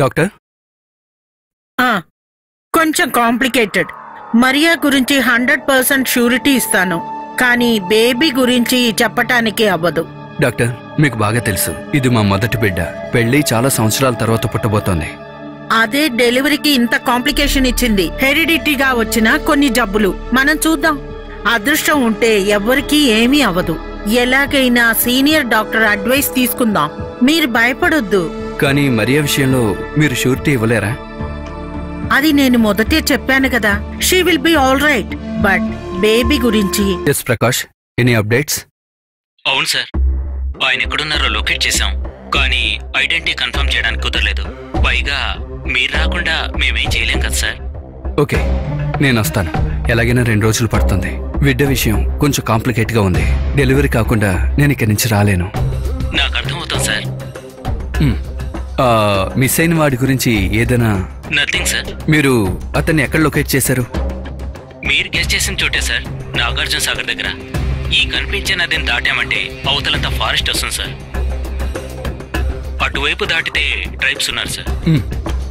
Doctor ఆ, కొంచెం complicated Mariya గురించి హండ్రెడ్ పర్సెంట్ షూరిటీ ఇస్తాను కానీ బేబీ గురించి చెప్పటానికి అవ్వదు డాక్టర్ మీకు బాగా తెలుసు ఇది మా మొదటి బిడ్డ పెళ్లి చాలా సంవత్సరాల తర్వాత పుట్టబోతోంది అదే డెలివరీకి ఇంత కాంప్లికేషన్ ఇచ్చింది హెరిడిటీగా వచ్చిన కొన్ని జబ్బులు మనం చూద్దాం అదృష్టం ఉంటే ఎవ్వరికీ ఏమీ అవ్వదు ఎలాగైనా సీనియర్ డాక్టర్ అడ్వైస్ తీసుకుందాం మీరు భయపడొద్దు కానీ మరియా విషయంలో మీరు షూరిటీ ఇవ్వలేరా అది నేను మొదటే చెప్పాను కదా she will be all right but baby గురించి ఎస్ ప్రకాష్ ఎనీ అప్డేట్స్ అవును సార్ ఆయన ఎక్కడున్నారో లొకేట్ చేశాం కానీ ఐడెంటిటీ కన్ఫర్మ్ చేయడానికి కుదరలేదు పైగా మీరు రాకుండా మేమేం చేయలేం కదా సార్ ఓకే నేను వస్తాను ఎలాగైనా రెండు రోజులు పడుతుంది బిడ్డ విషయం కొంచెం కాంప్లికేట్ గా ఉంది డెలివరీ కాకుండా నేను ఇక్కడి నుంచి రాలేను నాకు అర్థమవుతుంది సార్ మ్. ఆ, మిస్ అయిన వాడి గురించి ఏదైనా నథింగ్ సార్ మీరు అతన్ని ఎక్కడ లొకేట్ చేశారు మీరు గెస్ట్ చేసిన చోటే సార్ నాగార్జున సాగర్ దగ్గర ఈ కనిపించే నదిని దాటామంటే అవతలంతా ఫారెస్ట్ వస్తుంది సార్ అటువైపు దాటితే ట్రైబ్స్ ఉన్నారు సార్ మ్.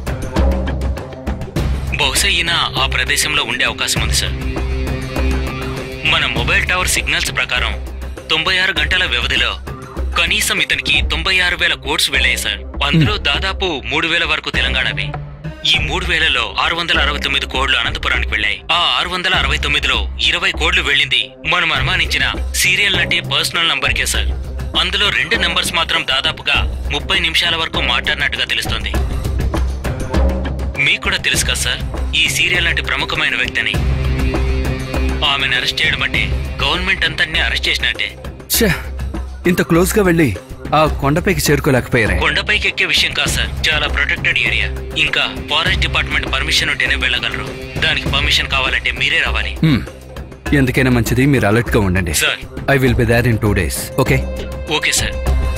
బహుశా ఈయన ఆ ప్రదేశంలో ఉండే అవకాశం ఉంది సార్ మన మొబైల్ టవర్ సిగ్నల్స్ ప్రకారం తొంభై ఆరు గంటల వ్యవధిలో కనీసం ఇతనికి తొంభై ఆరు వేల కోడ్స్ వెళ్ళాయి సార్ అందులో దాదాపు మూడు వేల వరకు తెలంగాణవి ఈ మూడు వేలలో ఆరు వందల అరవై తొమ్మిది కోడ్లు అనంతపురానికి వెళ్ళాయి ఆ ఆరు వందల అరవై తొమ్మిదిలో ఇరవై కోడ్లు వెళ్ళింది మనం అనుమానించిన సీరియల్ నటి పర్సనల్ నంబర్కే సార్ అందులో రెండు నంబర్స్ మాత్రం దాదాపుగా ముప్పై నిమిషాల వరకు మాట్లాడినట్టుగా తెలుస్తోంది మీకు కూడా తెలుసు కదా సార్ ఈ సీరియల్ లాంటి ప్రముఖమైన వ్యక్తిని ఆమెను అరెస్ట్ చేయడం అంటే గవర్నమెంట్ అంతటిని అరెస్ట్ చేసినట్టే ఛే ఇంత క్లోజ్ గా వెళ్ళి ఆ కొండపైకి చేరుకోలేకపోయారే కొండపైకి ఎక్కే విషయం కాదు సార్ చాలా ప్రొటెక్టెడ్ ఏరియా ఇంకా ఫారెస్ట్ డిపార్ట్మెంట్ పర్మిషన్ ఉంటేనే వెళ్ళగలరు దానికి పర్మిషన్ కావాలంటే మీరే రావాలి మ్. ఎందుకైనా మంచిది మీరు అలర్ట్ గా ఉండండి sir I will be there in two days okay okay sir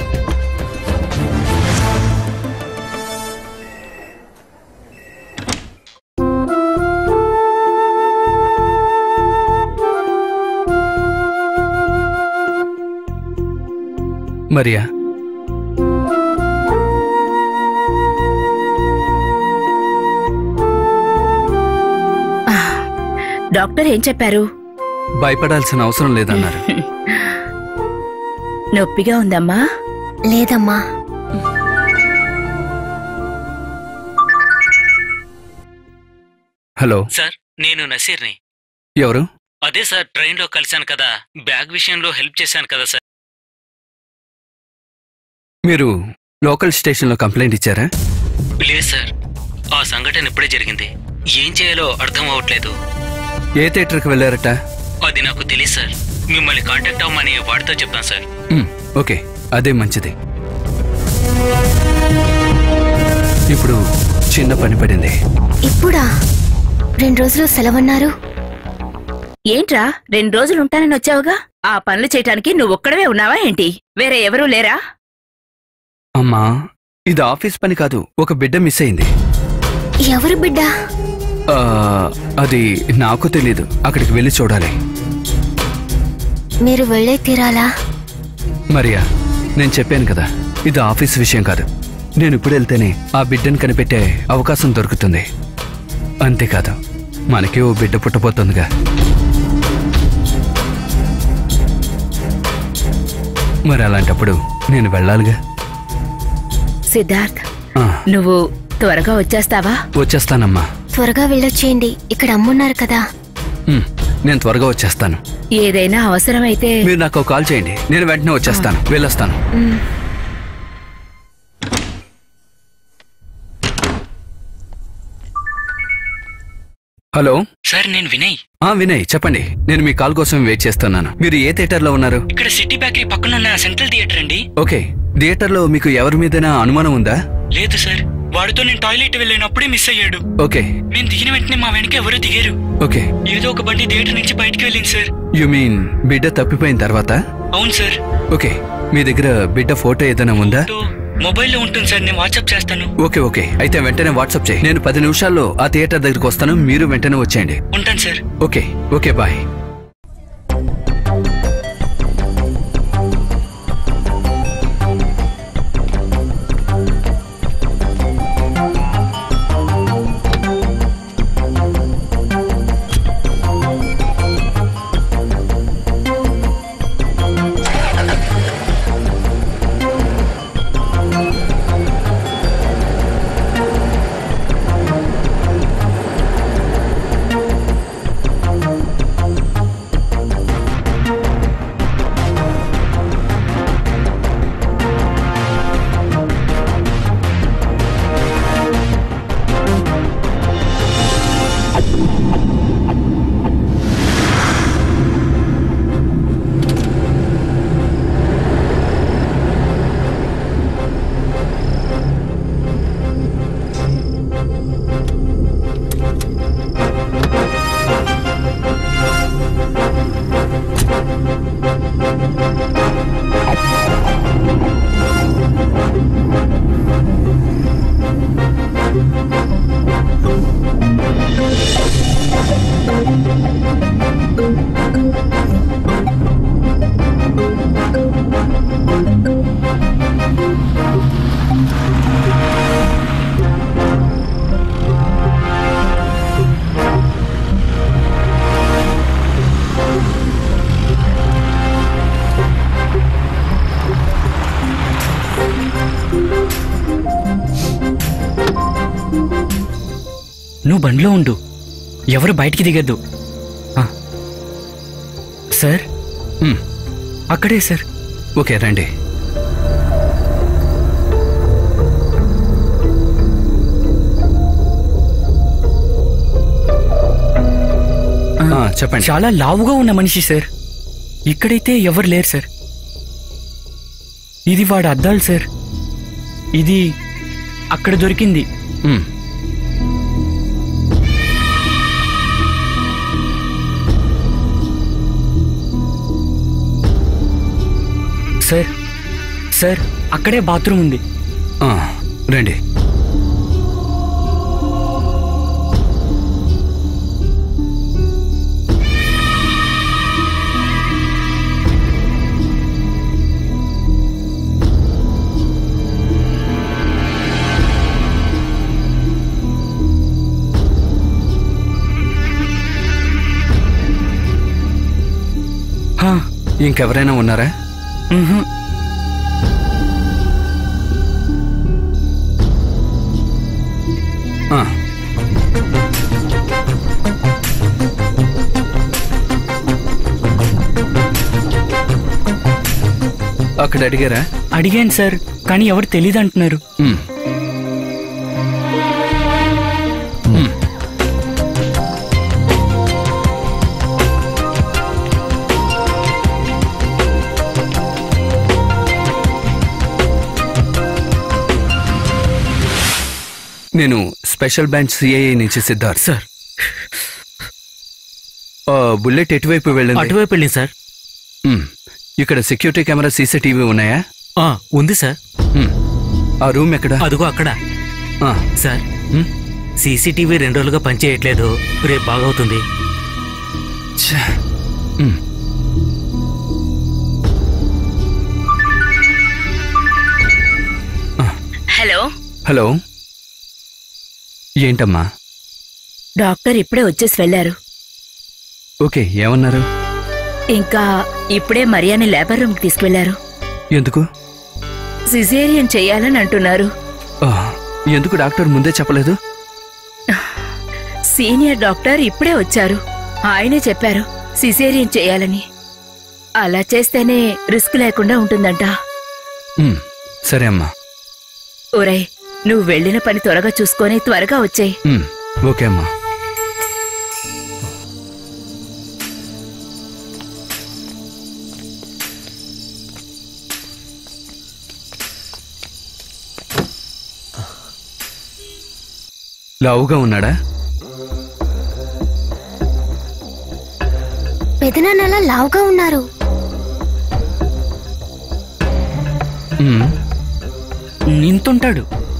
Maria doctor ఏం చెప్పారు భయపడాల్సిన అవసరం లేదన్నారు నొప్పిగా ఉందమ్మా లేదమ్మా హలో సార్ నేను నసీర్ని ఎవరు అదే సార్ ట్రైన్ లో కలిశాను కదా బ్యాగ్ విషయంలో హెల్ప్ చేశాను కదా సార్ మీరు లోకల్ స్టేషన్లో కంప్లైంట్ ఇచ్చారా లేదు సార్ ఆ సంఘటన ఇప్పుడే జరిగింది ఏం చేయాలో అర్థం అవ్వట్లేదు ఏ థియేటర్కి వెళ్ళారట అది నాకు తెలియదు సార్ మిమ్మల్ని కాంటాక్ట్ అవ్వమని వాడితో చెప్పాను సార్ మ్, ఓకే అదే మంచిది ఇప్పుడు చిన్న పని పడింది ఇప్పుడా రెండు రోజులు సెలవన్నారు ఏంట్రా రెండు రోజులు ఉంటానని వచ్చావుగా ఆ పనులు చేయటానికి నువ్వు ఒక్కడవే ఉన్నావా ఏంటి వేరే ఎవరూ లేరా అమ్మా ఇది ఆఫీస్ పని కాదు ఒక బిడ్డ మిస్ అయింది ఎవరు బిడ్డ ఆ, అది నాకు తెలీదు అక్కడికి వెళ్ళి చూడాలి మీరు వెళ్ళే తీరాలా మరియా నేను చెప్పాను కదా ఇది ఆఫీస్ విషయం కాదు నేను ఇప్పుడు వెళ్తేనే ఆ బిడ్డను కనిపెట్టే అవకాశం దొరుకుతుంది అంతేకాదు మనకి ఓ బిడ్డ పుట్టబోతుందిగా మరి అలాంటప్పుడు నేను వెళ్ళాలిగా సిద్ధార్థ్ ఆ, నువ్వు త్వరగా వచ్చేస్తావా వచ్చేస్తానమ్మా త్వరగా వెళ్ళొచ్చేయండి ఇక్కడ అమ్మున్నారు కదా ఉమ్, నేను త్వరగా వచ్చేస్తాను ఏదైనా అవసరమైతే మీరు నాకు ఒక కాల్ చేయండి నేను వెంటనే వచ్చేస్తాను వెళ్ళొస్తాను మ్, హలో సార్ నేను వినయ్ ఆ వినయ్ చెప్పండి నేను మీ కాల్ కోసం వెయిట్ చేస్తున్నాను మీరు ఏ థియేటర్లో ఉన్నారు ఇక్కడ సిటీ బేకరీ పక్కన ఉన్న సెంట్రల్ థియేటర్ అండి ఓకే థియేటర్లో మీకు ఎవరి మీదైనా అనుమానం ఉందా లేదు సార్ వాడితో నేను టాయిలెట్ వెళ్ళినప్పుడే మిస్ అయ్యాడు ఓకే మేము దిగిన వెంటనే మా వెనక ఎవరో దిగారు ఓకే ఏదో ఒక బండి థియేటర్ నుంచి బయటికి వెళ్ళింది సార్ యు మీన్ బిడ్డ తప్పిపోయిన తర్వాత అవును సార్ ఓకే మీ దగ్గర బిడ్డ ఫోటో ఏదైనా ఉందా తో మొబైల్లో ఉంటుంది సార్ నేను వాట్సాప్ చేస్తాను ఓకే ఓకే అయితే వెంటనే వాట్సాప్ చేయి నేను పది నిమిషాల్లో ఆ థియేటర్ దగ్గరికి వస్తాను మీరు వెంటనే వచ్చేయండి ఉంటాను సార్ ఓకే ఓకే బాయ్ నువ్వు బండిలో ఉండు ఎవరు బయటికి దిగద్దు ఆ. సార్ మ్, అక్కడే సార్ ఓకే రండి ఆ, చెప్పండి చాలా లావుగా ఉన్న మనిషి సార్ ఇక్కడైతే ఎవరు లేరు సార్ ఇది వాడు అద్దాలు సార్ ఇది అక్కడ దొరికింది మ్, సార్ సార్ అక్కడే బాత్రూమ్ ఉంది ఆ, రండి హా, ఇంకెవరైనా ఉన్నారా మ్హూ. ఆ, అక్కడ అడిగారా అడిగాను సార్ కానీ ఎవరు తెలియదు అంటున్నారు మ్. మ్. నేను స్పెషల్ బ్రాంచ్ సిఐఏ నుంచి సిద్ధార్థ్ సార్ ఆ, బుల్లెట్ ఎటువైపు వెళ్ళింది అటువైపు వెళ్ళింది సార్ మ్. ఇక్కడ సెక్యూరిటీ కెమెరా సీసీటీవీ ఉన్నాయా ఆ, ఉంది సార్ మ్. ఆ రూమ్ ఎక్కడ అదిగో అక్కడ ఆ, సార్ మ్. సీసీటీవీ రెండు రోజులుగా పనిచేయట్లేదు రేపు బాగవుతుంది ఛ. మ్. హలో హలో ఏంటమ్మా డాక్టర్ ఇప్పుడే వచ్చేసి వెళ్లారు ఓకే ఏమన్నారు ఇంకా ఇప్పుడే మరియాని లేబర్ రూమ్ తీసుకువెళ్లారు ఎందుకు సిజేరియన్ చెయ్యాలని అంటున్నారు ఆ, ఎందుకు డాక్టర్ ముందే చెప్పలేదు సీనియర్ డాక్టర్ ఇప్పుడే వచ్చారు ఆయనే చెప్పారు సిజేరియన్ చేయాలని అలా చేస్తేనే రిస్క్ లేకుండా ఉంటుందంట మ్, సరే అమ్మా ఒరేయ్ నువ్వు వెళ్ళిన పని త్వరగా చూసుకొని త్వరగా వచ్చేయ్ మ్, ఓకే అమ్మా లావుగా ఉన్నాడా పెదనాన్నలా లావుగా ఉన్నారు మ్, నింతుంటాడు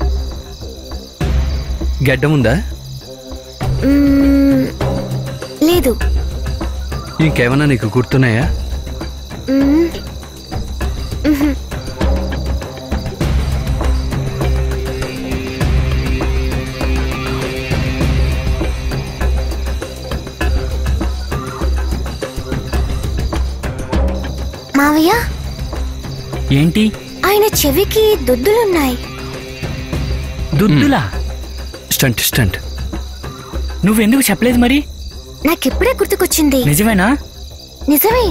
గడ్డం ఉందా మ్మ్, లేదు ఇంకేమన్నా నీకు గుర్తున్నాయా మ్మ్, మ్హూ. మావయ్య ఏంటి ఆయన చెవికి దొద్దులున్నాయి దుద్దులా స్టంట్ స్టంట్ నువ్వెందుకు చెప్పలేదు మరి నాకిప్పుడే గుర్తుకొచ్చింది నిజమేనా నిజమే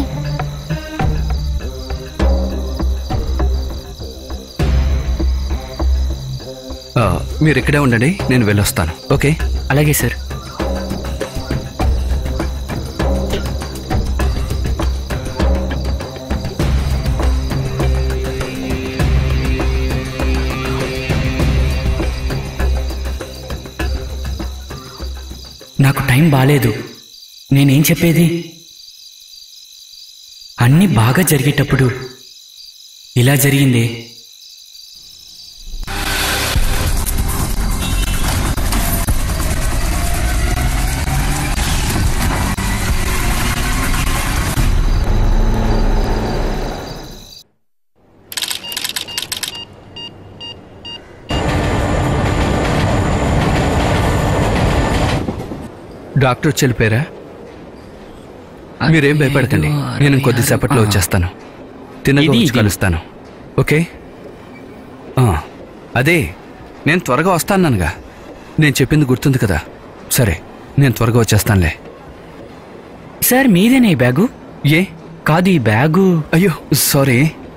ఆ, మీరు ఇక్కడే ఉండండి నేను వెళ్ళొస్తాను ఓకే అలాగే సార్ నాకు టైం బాలేదు నేనేం చెప్పేది అన్నీ బాగా జరిగేటప్పుడు ఇలా జరిగిందే డాక్టర్ వచ్చి వెళ్ళిపోయారా మీరేం భయపడకండి నేను కొద్దిసేపట్లో వచ్చేస్తాను తిన్నగా ఇది, వచ్చి ఇది. కలుస్తాను ఓకే ఆ, అదే నేను త్వరగా వస్తానన్నానుగా నేను చెప్పింది గుర్తుంది కదా సరే నేను త్వరగా వచ్చేస్తానులే సార్ మీదేనా ఈ బ్యాగు ఏ కాదు ఈ బ్యాగు అయ్యో సారీ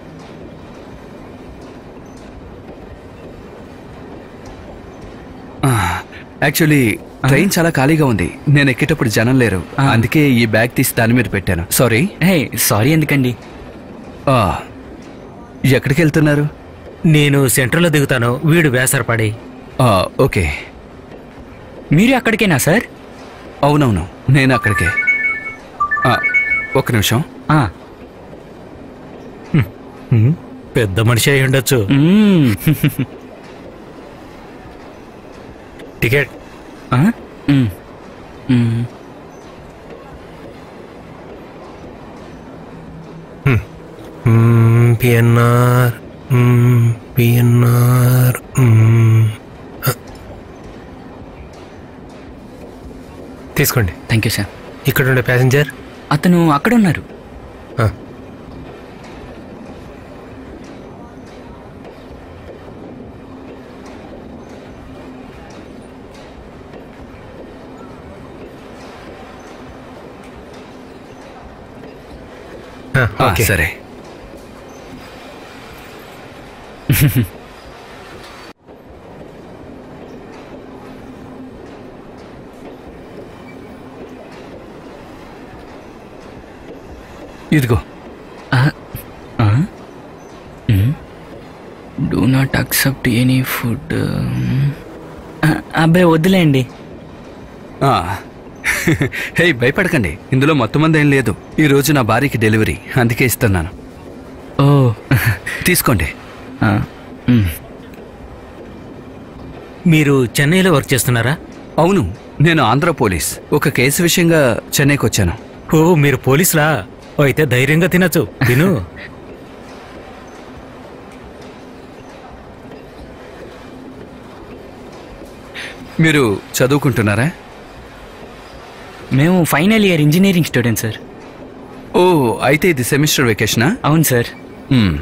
యాక్చువల్లీ ట్రైన్ చాలా ఖాళీగా ఉంది నేను ఎక్కేటప్పుడు జనం లేరు ఆ. అందుకే ఈ బ్యాగ్ తీసి దాని మీద పెట్టాను సారీ హే సారీ ఎందుకండి ఆ, ఎక్కడికి వెళ్తున్నారు నేను సెంటర్లో దిగుతాను వీడు వేసరపడి ఆ, ఓకే మీరు అక్కడికేనా సార్ అవునవును నేను అక్కడికే ఆ, ఒక్క నిమిషం ఆ, హ్మ్, పెద్ద మనిషి అయి ఉండొచ్చు మ్మ్. టికెట్ ఆ? మ్మ్. మ్మ్. పిఎన్ఆర్ పిఎన్ఆర్ తీసుకోండి థ్యాంక్ యూ సార్ ఇక్కడ ఉండే ప్యాసింజర్ అతను అక్కడ ఉన్నారు ఆ. ఆ, ఆ, ఓకే సరే ఇదిగో do not accept any food అబ్బాయి వద్దులేండి ఆ. హే భయపడకండి ఇందులో మొత్తం మంది ఏం లేదు ఈ రోజు నా భార్యకి డెలివరీ అందుకే ఇస్తున్నాను ఓ తీసుకోండి ఆ, మ్మ్. మీరు చెన్నైలో వర్క్ చేస్తున్నారా అవును నేను ఆంధ్ర పోలీస్ ఒక కేసు విషయంగా చెన్నైకి వచ్చాను ఓ మీరు పోలీసులా ఓ, అయితే ధైర్యంగా తినచ్చు తిను మీరు చదువుకుంటున్నారా మేము final year engineering student sir ఓ అయితే ఇది సెమిస్టర్ వెకేషనా అవును సార్ మ్మ్.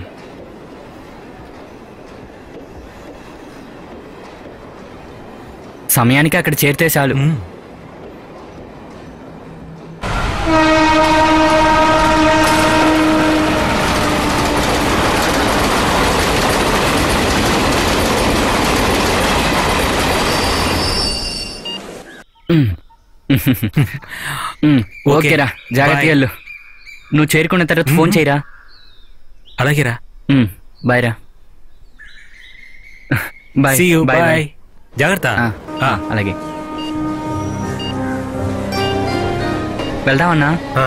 సమయానికి అక్కడ చేరితే చాలు మ్మ్. మ్మ్. మ్మ్. ఓకే. ఓకేరా జాగ్రత్తగా బాయ్. వెళ్ళు నువ్వు చేరుకున్న తర్వాత ఫోన్ చేయరా అలాగేరా మ్మ్. బాయ్ రా bye See you, bye bye. Bye. జాగ్రత్త ఆ, ఆ, ఆ, అలాగే వెళ్దామన్నా ఆ.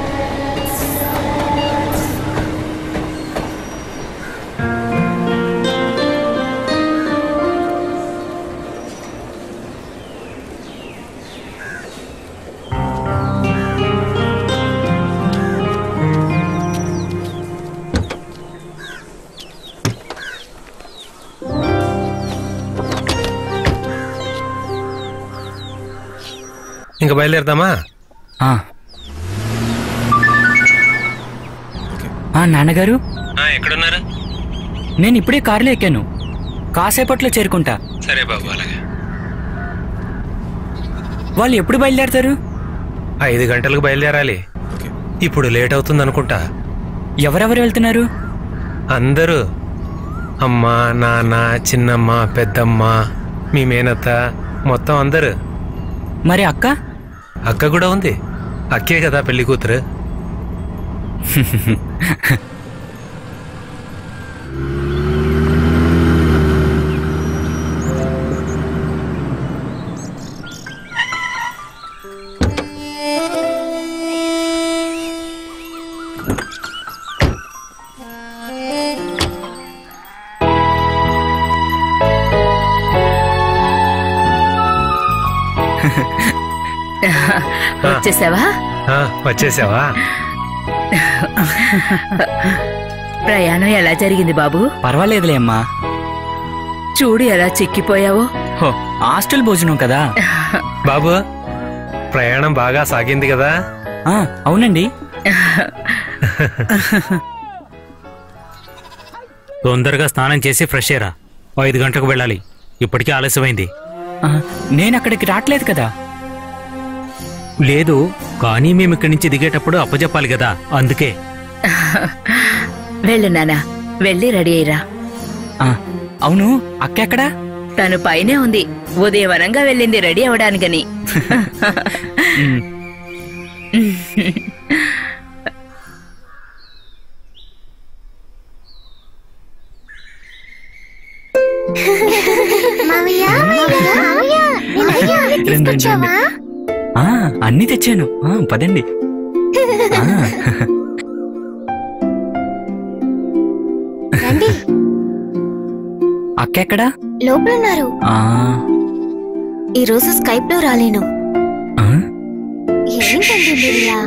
ఇంకా బయలుదేరదామా ఆ. ఆ, నాన్నగారు ఎక్కడున్నారు నేను ఇప్పుడే కారులో ఎక్కాను కాసేపట్లో చేరుకుంటా సరే బాబు అలాగే వాళ్ళు ఎప్పుడు బయలుదేరతారు ఐదు గంటలకు బయలుదేరాలి ఇప్పుడు లేట్ అవుతుంది అనుకుంటా ఎవరెవరు వెళ్తున్నారు అందరూ అమ్మ నాన్న చిన్నమ్మ పెద్దమ్మ మీ మేనత్త మొత్తం అందరూ మరి అక్క అక్క కూడా ఉంది అక్కే కదా పెళ్లి కూతురు వచ్చేసావా ఆ, వచ్చేసావా ప్రయాణం ఎలా జరిగింది బాబు పర్వాలేదులే అమ్మా చూడు ఎలా చిక్కిపోయావో హో హాస్టల్ భోజనం కదా బాబు ప్రయాణం బాగా సాగింది కదా ఆ, అవునండి తొందరగా స్నానం చేసి ఫ్రెష్ అయ్యరా ఐదు గంటలకు వెళ్ళాలి ఇప్పటికే ఆలస్యమైంది ఆ, నేను అక్కడికి రావట్లేదు కదా లేదు కానీ మేము ఇక్కడి నుంచి దిగేటప్పుడు అప్పచెప్పాలి కదా అందుకే వెళ్ళు నానా వెళ్ళి రెడీ అయ్యిరా ఆ, అవును అక్క ఎక్కడా తను పైనే ఉంది ఉదయవనంగా వెళ్ళింది రెడీ అవడానికని ఉమ్, మావయ్య మావయ్య మావయ్య మావయ్య రండి, రండి, తీసుకొచ్చావా ఆ, అన్నీ తెచ్చాను ఆ, పదండి ఆ, రండి అక్క ఎక్కడా లోపల ఉన్నారు ఆ, ఈ రోజు స్కైప్ లో రాలేను ఆ, ఏంటండి మీరు ఇలా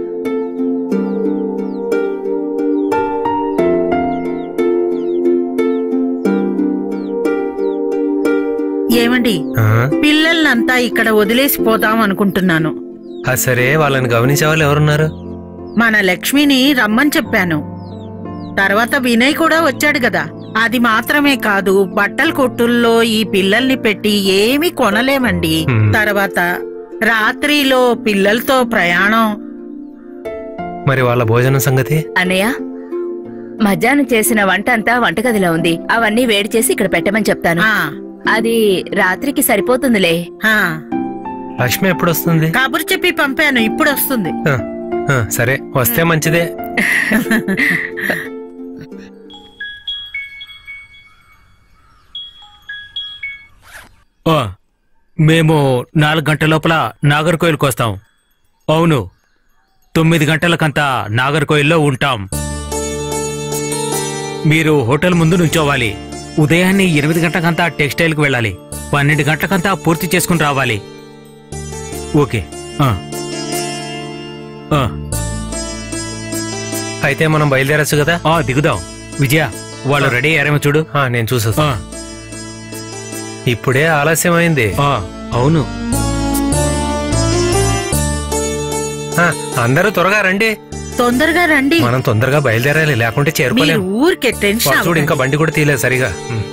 ఏమండి ఆ, పిల్లల్నంతా ఇక్కడ వదిలేసి పోదాం అనుకుంటున్నాను ఆ సరే వాళ్ళని గమనించే వాళ్ళు ఎవరున్నారు మన లక్ష్మిని రమ్మని చెప్పాను తర్వాత వినయ్ కూడా వచ్చాడు కదా అది మాత్రమే కాదు బట్టల కొట్టుల్లో ఈ పిల్లల్ని పెట్టి ఏమీ కొనలేమండి హ్మ్. తర్వాత రాత్రిలో పిల్లలతో ప్రయాణం మరి వాళ్ళ భోజనం సంగతి అన్నయ్య మధ్యాహ్నం చేసిన వంట అంతా వంటగదిలో ఉంది అవన్నీ వేడి చేసి ఇక్కడ పెట్టమని చెప్తాను ఆ, అది రాత్రికి సరిపోతుందిలే ఆ. లక్ష్మి ఎప్పుడు వస్తుంది కబురు చెప్పి పంపాను ఇప్పుడు వస్తుంది ఆ, ఆ, సరే వస్తే మంచిదే ఆ, మేము నాలుగు గంటల లోపల నాగర్కోయిల్కి వస్తాం అవును తొమ్మిది గంటలకంతా నాగర్కోయిల్లో ఉంటాం మీరు హోటల్ ముందు నుంచోవాలి ఉదయాన్నే ఎనిమిది గంటలకంతా టెక్స్టైల్కి వెళ్ళాలి పన్నెండు గంటలకంతా పూర్తి చేసుకుని రావాలి ఓకే ఆ. ఆ. అయితే మనం బయలుదేరచ్చు కదా ఆ దిగుదాం విజయ వాళ్ళు రెడీ అయ్యారేమో చూడు ఆ, నేను చూసొస్తా ఆ, ఇప్పుడే ఆలస్యమైంది ఆ, అవును ఆ, అందరూ త్వరగా రండి తొందరగా రండి మనం తొందరగా బయలుదేరాలి లేకుంటే మీరు చేరుకోలేం ఊరికే టెన్షన్ వాడు చూడు అవ్వకండి. ఇంకా బండి కూడా తీయలేదు సరిగా ఉమ్.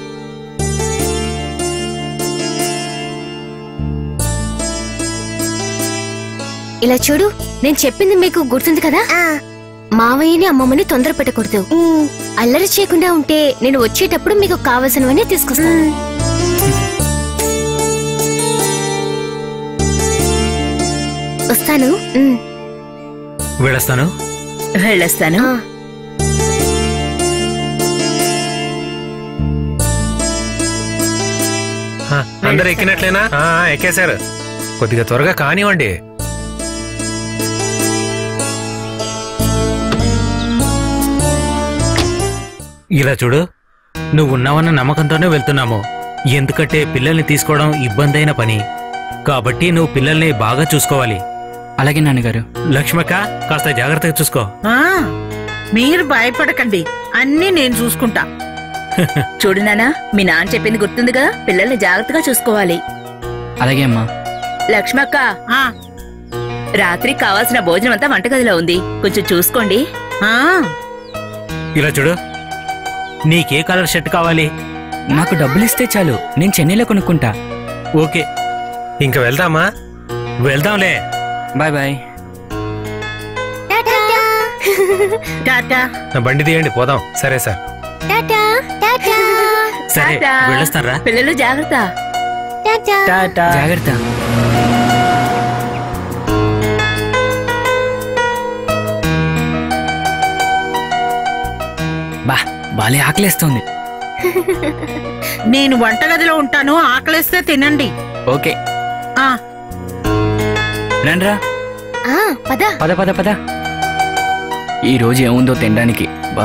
ఇలా చూడు నేను చెప్పింది మీకు గుర్తుంది కదా మావయ్యని అమ్మమ్మని తొందర పెట్టకూడదు అల్లరి చేయకుండా ఉంటే నేను వచ్చేటప్పుడు మీకు కావలసినవన్నీ తీసుకొస్తాను వస్తాను ఉమ్. వెళ్ళొస్తాను వెళ్ళొస్తాను ఆ. ఆ, అందరూ ఎక్కినట్లేనా ఆ, ఆ, ఎక్కేశారు కొద్దిగా త్వరగా కానివ్వండి ఇలా చూడు నువ్వు ఉన్నావన్న నమ్మకంతోనే వెళ్తున్నాము ఎందుకంటే పిల్లల్ని తీసుకోవడం ఇబ్బంది అయిన పని కాబట్టి నువ్వు పిల్లల్ని బాగా చూసుకోవాలి అలాగే నాన్నగారు లక్ష్మక్క కాస్త జాగ్రత్తగా చూసుకో ఆ, మీరు భయపడకండి అన్నీ నేను చూసుకుంటా చూడు నానా మీ నాన్న చెప్పింది గుర్తుంది కదా పిల్లల్ని జాగ్రత్తగా చూసుకోవాలి అలాగే అమ్మా లక్ష్మక్క ఆ, రాత్రి కావాల్సిన భోజనం అంతా వంటగదిలో ఉంది కొంచెం చూసుకోండి ఆ, ఇలా చూడు నీకే కలర్ షర్ట్ కావాలి నాకు డబ్బులు ఇస్తే చాలు నేను చెన్నైలో కొనుక్కుంటా ఓకే ఇంక వెళ్దామా వెళ్దాంలే బాయ్ బాయ్ టాటా టాటా నా బండి తీయండి పోదాం సరే సార్ టాటా టాటా సరే టాటా. వెళ్ళొస్తారా పిల్లలు జాగ్రత్త టాటా జాగ్రత్త బా బాలే ఆకలేస్తోంది నేను వంటగదిలో ఉంటాను ఆకలిస్తే తినండి ఓకే ఆ రండ్రా ఆ, పద పద పద పద ఈ రోజు ఏముందో తినడానికి బా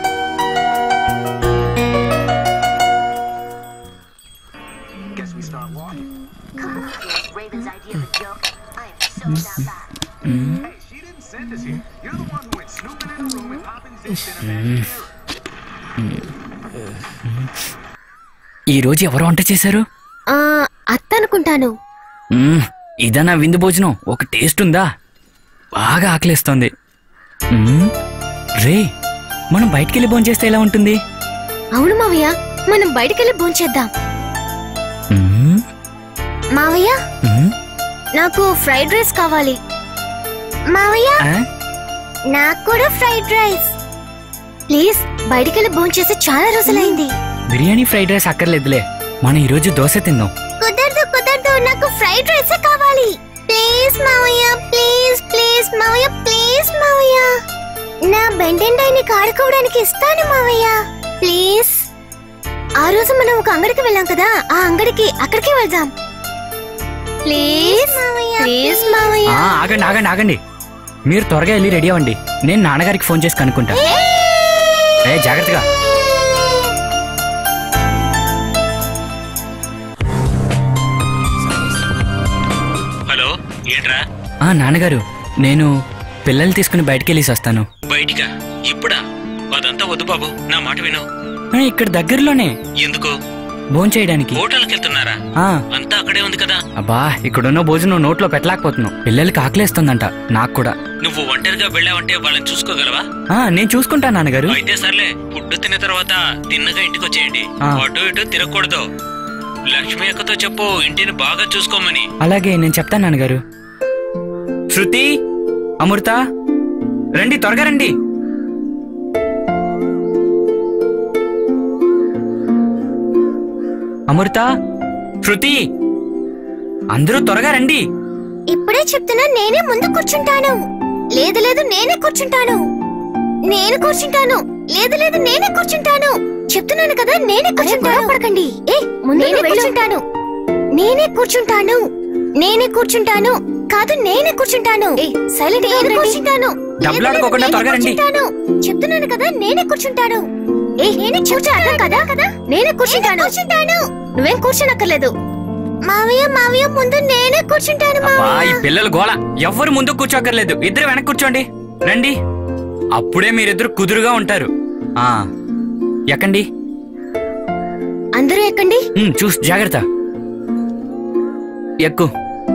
ఈ రోజు ఎవరు వంట చేశారు ఆ, అత్త అనుకుంటాను మ్మ్, ఇదన్నా విందు భోజనం ఒక టేస్ట్ ఉందా బాగా ఆకలిస్తోంది మ్మ్, రే మనం బయటికెళ్ళి భోంచేస్తే ఎలా ఉంటుంది అవును మావయ్య మనం బయటికెళ్ళి భోంచేద్దాం మ్మ్, మావయ్య మ్మ్, నాకు ఫ్రైడ్ రైస్ కావాలి మావయ్య ఆ? నాకు కూడా ఫ్రైడ్ రైస్ ప్లీజ్ బయటికి వెళ్ళి భోంచేసి చాలా రోజులైంది బిర్యానీ ఫ్రైడ్ రైస్ అక్కర్లేదులే మనం ఈరోజు దోశ తిందాం కుదరదు కుదరదు నాకు ఫ్రైడ్ రైస్ కావాలి ప్లీజ్ మావయ్య ప్లీజ్ ప్లీజ్ మావయ్య ప్లీజ్ మావయ్య నా బెండెండాయిని ఆడుకోవడానికి ఇస్తాను మావయ్య ప్లీజ్ ఆ రోజు మనం ఒక అంగడికి వెళ్ళాం కదా ఆ అంగడికి అక్కడికి వెళ్దాం ప్లీజ్ ప్లీజ్ మావయ్య ఆ, ఆగండి ఆగండి ఆగండి మీరు త్వరగా వెళ్ళి రెడీ అవ్వండి నేను నాన్నగారికి ఫోన్ చేసి కనుక్కుంటా ఏ జాగ్రత్తగా హలో ఏంట్రా ఆ నాన్నగారు నేను పిల్లల్ని తీసుకుని బయటికి వెళ్ళేసి వస్తాను బయటికా ఇప్పుడా అదంతా వద్దు బాబు నా మాట విను ఆ, ఇక్కడ దగ్గరలోనే ఎందుకు భోంచేయడానికి హోటల్కి వెళ్తున్నారా ఆ, అంతా అక్కడే ఉంది కదా అబ్బా ఇక్కడున్న భోజనం నోట్లో పెట్టలేకపోతున్నావు పిల్లలకి ఆకలేస్తుందంట నాకు కూడా నువ్వు ఒంటరిగా వెళ్ళావంటే వాళ్ళని చూసుకోగలవా ఆ నేను చూసుకుంటాను నాన్నగారు అయితే సర్లే ఫుడ్ తిన్న తర్వాత తిన్నగా ఇంటికి వచ్చేయండి ఆ. అటు ఇటు తిరగకూడదు లక్ష్మి అక్కతో చెప్పు ఇంటిని బాగా చూసుకోమని అలాగే నేను చెప్తాను నాన్నగారు శృతి అమృత రండి త్వరగా రండి అమృత శృతి అందరూ త్వరగా రండి ఇప్పుడే చెప్తున్నా నేనే ముందు కూర్చుంటాను లేదు లేదు నేనే కూర్చుంటాను నేను కూర్చుంటాను లేదు లేదు నేనే కూర్చుంటాను చెప్తున్నాను కదా నేనే కూర్చుంటాను పడకండి ఏ నేనే కూర్చుంటాను నేనే కూర్చుంటాను నేనే కూర్చుంటాను కాదు నేనే కూర్చుంటాను సైలెంట్ నేను కూర్చుంటాను డబ్బులు లేదు, లేదు, ఆడుకోకుండా నేనే త్వరగా రండి. కూర్చుంటాను. చెప్తున్నాను కదా నేనే కూర్చుంటాను ఏ నేనే కూర్చుంటాను కదా కదా నేనే కూర్చుంటాను కూర్చుంటాను నువ్వేం కూర్చోనక్కర్లేదు మావయ్య మావయ్య ముందు నేనే కూర్చుంటాను అబ్బా ఈ మావయ్య పిల్లలు గోల ఎవ్వరు ముందు కూర్చోక్కర్లేదు ఇద్దరు వెనక్కి కూర్చోండి రండి అప్పుడే మీరిద్దరు కుదురుగా ఉంటారు ఆ ఎక్కండి అందరూ ఎక్కండి ఉమ్, చూసి జాగ్రత్త ఎక్కు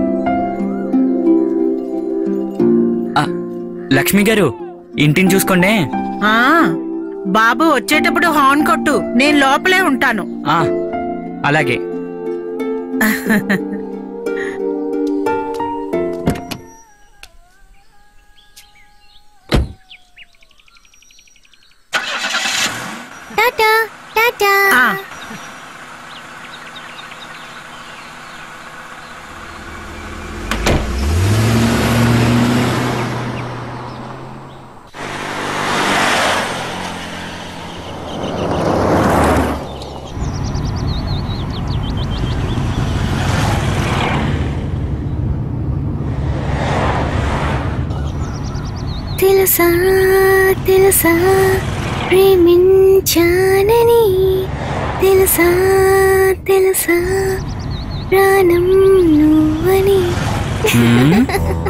ఆ, లక్ష్మి గారు ఇంటిని చూసుకోండి ఆ బాబు వచ్చేటప్పుడు హార్న్ కొట్టు నేను లోపలే ఉంటాను ఆ, అలాగే టాటా టాటా ఆ తెలుసా తెలుసా ప్రేమించానని తెలుసా తెలుసా ప్రాణం నువ్వని ఉమ్,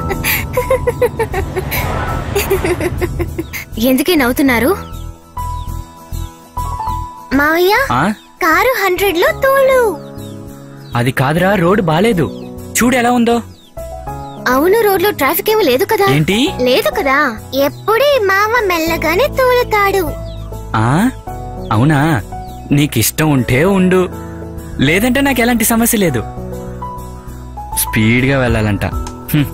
ఎందుకే నవ్వుతున్నారు మావయ్య ఆ, కారు హండ్రెడ్ లో తోలు అది కాదురా రోడ్డు బాలేదు చూడు ఎలా ఉందో అవును రోడ్లో ట్రాఫిక్ ఏమీ లేదు కదా ఏంటి లేదు కదా ఎప్పుడే మావ మెల్లగానే తోలుతాడు ఆ అవునా నీకిష్టం ఉంటే ఉండు లేదంటే నాకు ఎలాంటి సమస్య లేదు స్పీడ్గా వెళ్ళాలంట హ్మ్.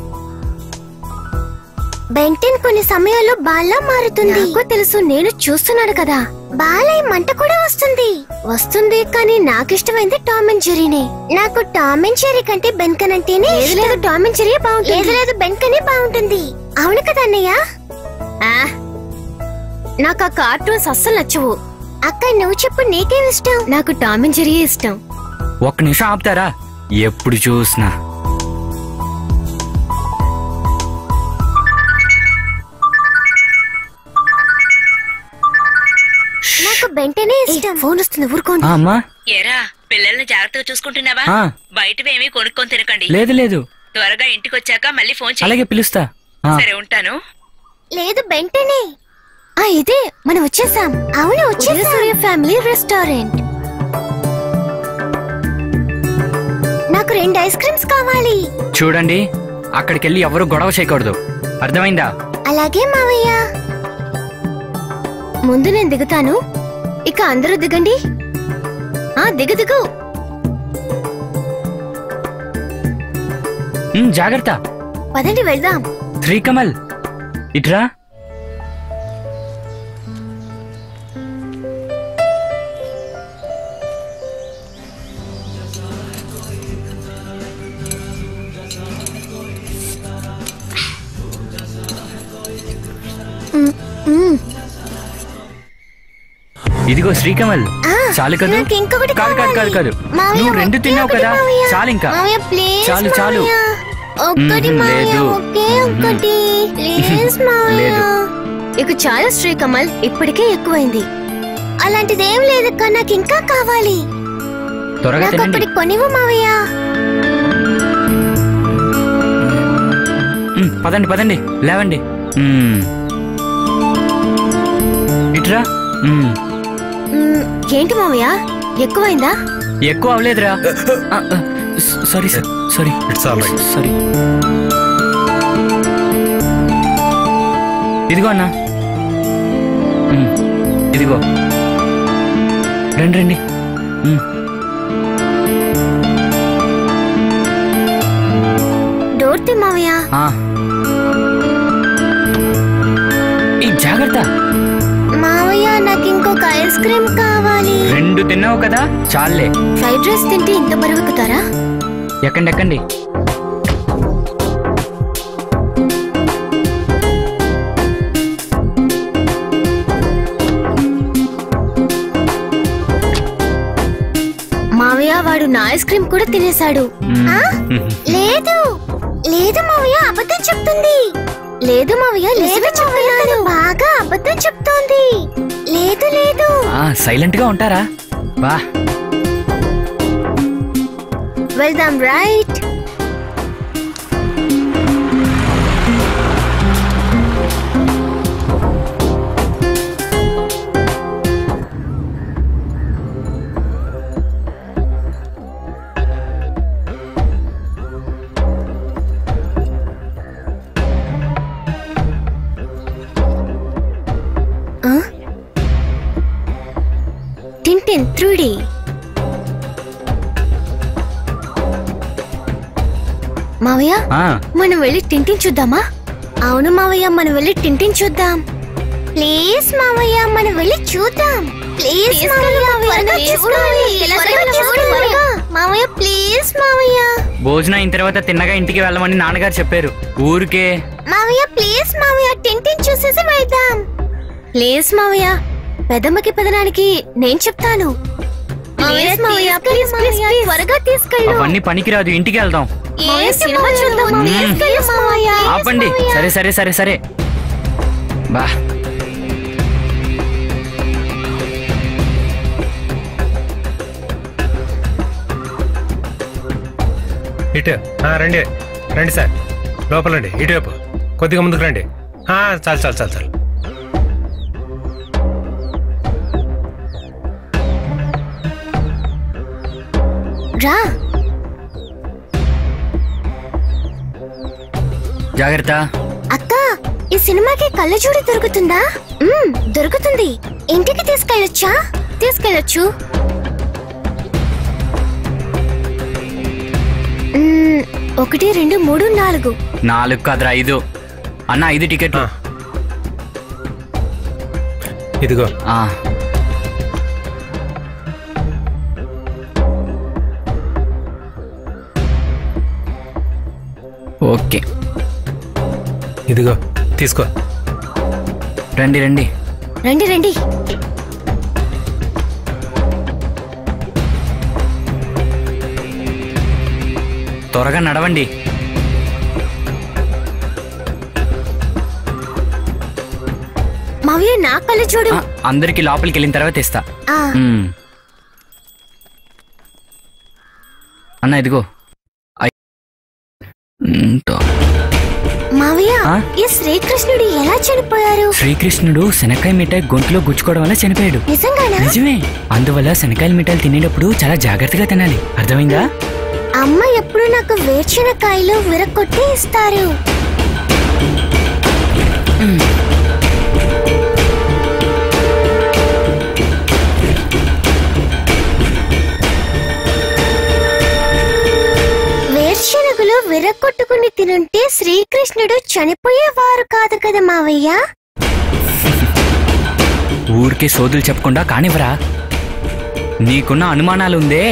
బెంటెన్ కొన్ని సమయాల్లో బాల్లా మారుతుంది నాకు తెలుసు నేను చూస్తున్నాను కదా బాలై మంట కూడా వస్తుంది వస్తుంది కానీ నాకు ఇష్టమైంది టామ్ అండ్ జెరీనే నాకు టామ్ అండ్ జెరీ కంటే బెన్కన్ అంటేనే లేదు లేదు టామ్ అండ్ జెరీ బాగుంటుంది లేదు లేదు బెన్కనే బాగుంటుంది అవును కదా అన్నయ్య ఆ, నాకు ఆ కార్టూన్స్ అస్సలు నచ్చవు అక్క నువ్వు చెప్పు నీకేం ఇష్టం నాకు టామ్ అండ్ జెరీ ఇష్టం ఒక్క నిమిషం ఆపుతారా ఎప్పుడు చూసినా నాకు బెంటనే ఇష్టం ఫోన్ వస్తుంది ఊరుకోండి ఆ, అమ్మా ఎరా పిల్లల్ని జాగ్రత్తగా చూసుకుంటున్నావా ఆ. బయటవేమీ కొనుక్కొని తినకండి లేదు లేదు త్వరగా ఇంటికి వచ్చాక మళ్ళీ ఫోన్ చేయి అలాగే పిలుస్తా ఆ, సరే ఉంటాను లేదు బెంటనే ఆ ఇదే మనం వచ్చేసాం అవును వచ్చేసాం సూర్య ఫ్యామిలీ రెస్టారెంట్ నాకు రెండు ఐస్ క్రీమ్స్ కావాలి చూడండి అక్కడికి వెళ్ళి ఎవరు గొడవ చేయకూడదు అర్థమైందా అలాగే మావయ్య ముందు నేను దిగుతాను ఇక అందరూ దిగండి ఆ దిగు దిగు ఉమ్, జాగ్రత్త పదండి వెళ్దాం శ్రీకమల్ ఇట్రా ఇదిగో శ్రీకమల్ చాలు కదా నాకు ఇంకొకటి కాదు కాదు కాదు కాదు మావయ్య, నువ్వు రెండు ఒకే తిన్నావు ఒకటి కదా మావయ్య. చాలు ఇంకా మావయ్య, ప్లీజ్ చాలు, చాలు. మావయ్య. ఒక్కటి మ్మ్, మావయ్య, లేదు. ఒకే ఒక్కటి ప్లీజ్ మావయ్య లేదు. ఇక చాలా శ్రీకమల్ ఇప్పటికే ఎక్కువైంది అలాంటిదేం లేదు అక్క నాకు ఇంకా కావాలి త్వరగా నాకు తినండి ఒకటి కొనివ్వు మావయ్య ఉమ్, పదండి పదండి లేవండి ఉమ్. ఇట్రా ఉమ్, మ్మ్, ఏంటి మావయ్య ఎక్కువైందా ఎక్కువ అవలేదురా ఆ, ఆ, స- sorry sir sorry it's all right sorry ఇదిగో అన్నా ఉమ్, ఇదిగో రండి రండి ఉమ్, డోర్ తీ మావయ్య ఆ. ఈ జాగ్రత్త మావయ్య నాకు ఇంకొక ఐస్ క్రీమ్ కావాలి రెండు తిన్నావు కదా చాలే ఫ్రైడ్ రైస్ తింటే ఇంత బరువెక్కుతారా ఎక్కండి ఎక్కండి మావయ్య వాడు నా ఐస్ క్రీమ్ కూడా తినేశాడు ఉమ్, ఆ? ఉమ్. లేదు లేదు మావయ్య అబద్ధం చెప్తుంది లేదు మావయ్య లేదు చెప్తున్నాను బాగా అబద్ధం చెప్తోంది లేదు లేదు ఆ, సైలెంట్ గా ఉంటారా బా వెళ్దాం రైట్ టింటిన్ త్రూడి మావయ్య ఆ, మనం వెళ్ళి టింటిన్ చూద్దామా అవును మావయ్య మనం వెళ్ళి టింటిన్ చూద్దాం ప్లీజ్ మావయ్య మనం వెళ్ళి చూద్దాం ప్లీజ్ మావయ్య త్వరగా చూడాలి త్వరగా చూడాలి మావయ్య ప్లీజ్ మావయ్య భోజనం అయిన తర్వాత తిన్నగా ఇంటికి వెళ్ళమని నాన్నగారు చెప్పారు ఊరికే మావయ్య ప్లీజ్ మావయ్య టింటిన్ చూసేసి వెళ్దాం ప్లీజ్ మావయ్య పెదమ్మకి పెదనానికి నేను చెప్తాను ప్లీజ్ మావయ్య ప్లీజ్ ప్లీజ్ త్వరగా తీసుకెళ్ళు అవన్నీ పనికిరాదు ఇంటికి వెళ్దాం ఏ సినిమా చూద్దాం తీసుకెళ్ళు మావయ్య ఆపండి సరే సరే సరే సరే బా ఇటు ఆ, రండి రండి సార్ లోపలండి ఇటువైపు కొద్దిగా ముందుకు రండి ఆ, చాలు చాలు చాలు చాలు రా జాగ్రత్త అక్క ఈ సినిమాకి కళ్ళజోడి దొరుకుతుందా మ్మ్, దొరుకుతుంది ఇంటికి తీసుకెళ్ళొచ్చా తీసుకెళ్ళొచ్చు మ్మ్, ఒకటి రెండు మూడు నాలుగు నాలుగు కాదురా ఐదు అన్న ఐదు టికెట్లు ఆ. ఇదిగో ఆ, ఓకే ఇదిగో తీసుకో రండి రండి రండి రండి త్వరగా నడవండి మావయ్య నా కళ్ళజోడు ఆ, అందరికి లోపలికి వెళ్ళిన తర్వాత ఇస్తా ఆ, మ్మ్. అన్న ఇదిగో ఐ- మ్మ్, తో. మావయ్య ఆ? ఈ శ్రీకృష్ణుడు ఎలా చనిపోయారు శ్రీకృష్ణుడు శనక్కాయ మిఠాయి గొంతులో గుచ్చుకోవడం వల్ల చనిపోయాడు నిజంగానా నిజమే అందువల్ల శనక్కాయల మిఠాయిలు తినేటప్పుడు చాలా జాగ్రత్తగా తినాలి అర్థమైందా అమ్మ ఎప్పుడు నాకు వేరుశనకాయలు విరగొట్టి ఇస్తారు వేరుశనగలు విరగ కొట్టుకుని తినుంటే శ్రీకృష్ణుడు చనిపోయేవారు కాదు కదా మావయ్య ఊరికే సోదులు చెప్పకుండా కానివ్వరా నీకున్న అనుమానాలు ఉందే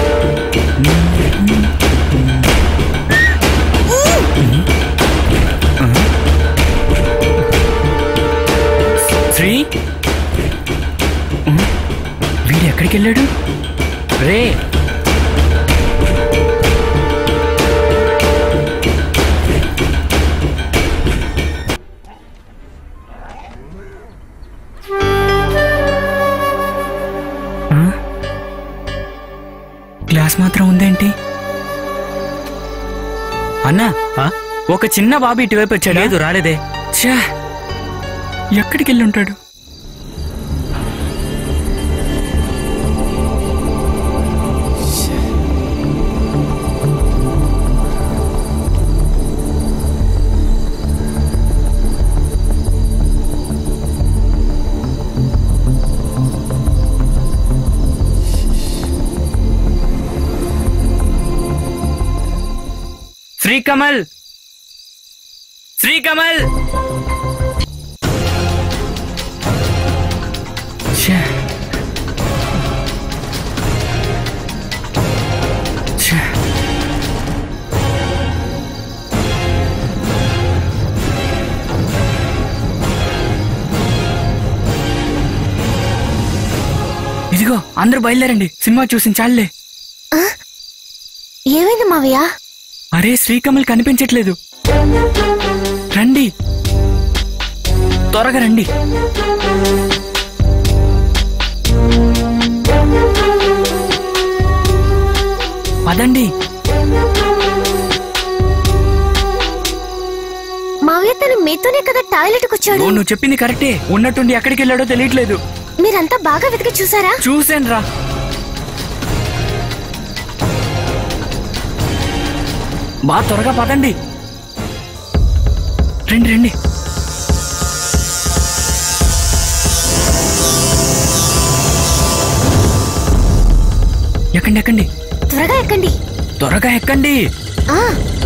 శ్రీ వీడు ఎక్కడికి వెళ్ళాడు రే గ్లాస్ మాత్రం ఉందేంటి అన్నా ఆ? ఒక చిన్న బాబు ఇటువైపు వచ్చాడు లేదు రాలేదే ఛా! ఎక్కడికి వెళ్ళి ఉంటాడు శ్రీకమల్ శ్రీకమల్ ఛే! ఛే! ఇదిగో అందరూ బయలుదేరండి సినిమా చూసి చాలే ఏమైంది మావయ్య అరే శ్రీకమల్ కనిపించట్లేదు రండి త్వరగా రండి పదండి మావయ్య తను మీతోనే కదా టాయిలెట్ కు వచ్చాడు ఓ, నువ్వు చెప్పింది కరెక్టే ఉన్నట్టుండి ఎక్కడికి వెళ్ళాడో తెలియట్లేదు మీరంతా బాగా వెతికి చూసారా చూసాను రా బా త్వరగా పదండి రండి రండి ఎక్కండి ఎక్కండి త్వరగా ఎక్కండి త్వరగా ఎక్కండి ఆ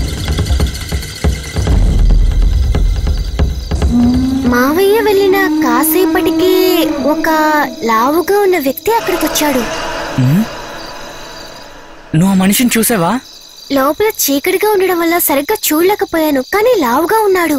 మావయ్య వెళ్ళిన కాసేపటికి ఒక లావుగా ఉన్న వ్యక్తి అక్కడికి వచ్చాడు ఉమ్. నువ్వు ఆ మనిషిని చూసావా లోపల చీకటిగా ఉండడం వల్ల సరిగ్గా చూడలేకపోయాను కానీ లావుగా ఉన్నాడు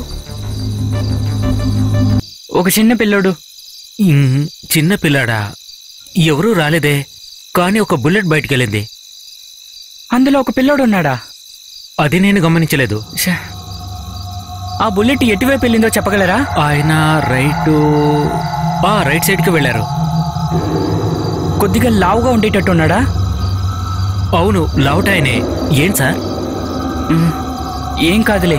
ఒక చిన్న పిల్లోడు ఉమ్, చిన్న పిల్లాడా ఎవరూ రాలేదే కానీ ఒక బుల్లెట్ బయటికెళ్ళింది అందులో ఒక పిల్లోడు ఉన్నాడా అది నేను గమనించలేదు ఛే. ఆ బుల్లెట్ ఎటువైపు వెళ్ళిందో చెప్పగలరా ఆయన రైట్ ఆ రైట్ సైడ్కి వెళ్ళారు కొద్దిగా లావుగా ఉండేటట్టు ఉన్నాడా అవును లౌట్ ఆయనే ఏం సార్ ఉమ్. ఏం కాదులే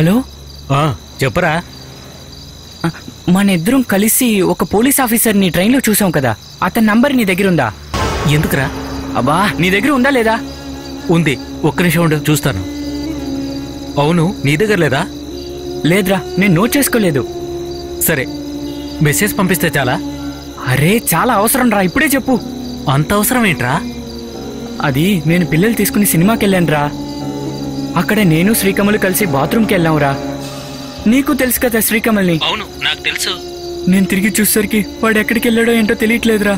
హలో ఆ, చెప్పరా ఆ, మన ఇద్దరం కలిసి ఒక పోలీస్ ఆఫీసర్ని ట్రైన్లో చూసాం కదా అతని నంబర్ నీ దగ్గర ఉందా ఎందుకురా అబ్బా నీ దగ్గర ఉందా లేదా ఉంది ఒక్క నిమిషం ఉండు చూస్తాను అవును నీ దగ్గర లేదా లేదురా నేను నోట్ చేసుకోలేదు సరే మెసేజ్ పంపిస్తే చాలా అరే చాలా అవసరం రా ఇప్పుడే చెప్పు అంత అవసరం ఏంట్రా అది నేను పిల్లలు తీసుకుని సినిమాకి వెళ్ళానురా అక్కడ నేను శ్రీకమల్ కలిసి బాత్రూమ్కి వెళ్ళాంరా నీకు తెలుసు కదా శ్రీకమల్ని అవును నాకు తెలుసు నేను తిరిగి చూసేసరికి వాడు ఎక్కడికి వెళ్ళాడో ఏంటో తెలియట్లేదురా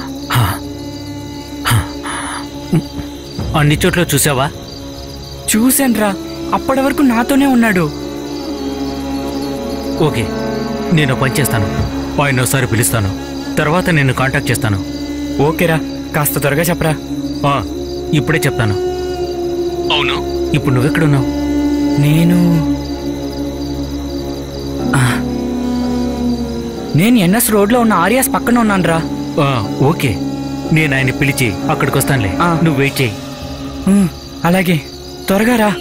అన్ని చోట్ల చూసావా చూశానురా అప్పటి వరకు నాతోనే ఉన్నాడు ఓకే నేను పని చేస్తాను ఆయన ఒకసారి పిలుస్తాను తర్వాత నిన్ను కాంటాక్ట్ చేస్తాను ఓకేరా కాస్త త్వరగా చెప్పరా ఆ, ఇప్పుడే చెప్తాను అవును ఇప్పుడు నువ్వెక్కడున్నావు నేను ఆ. నేను ఎన్ఎస్ రోడ్లో ఉన్న ఆర్యాస్ పక్కన ఉన్నానురా ఆ, ఓకే నేను ఆయన పిలిచి అక్కడికి వస్తానులే ఆ. నువ్వు వెయిట్ చేయి ఉమ్, అలాగే త్వరగా రా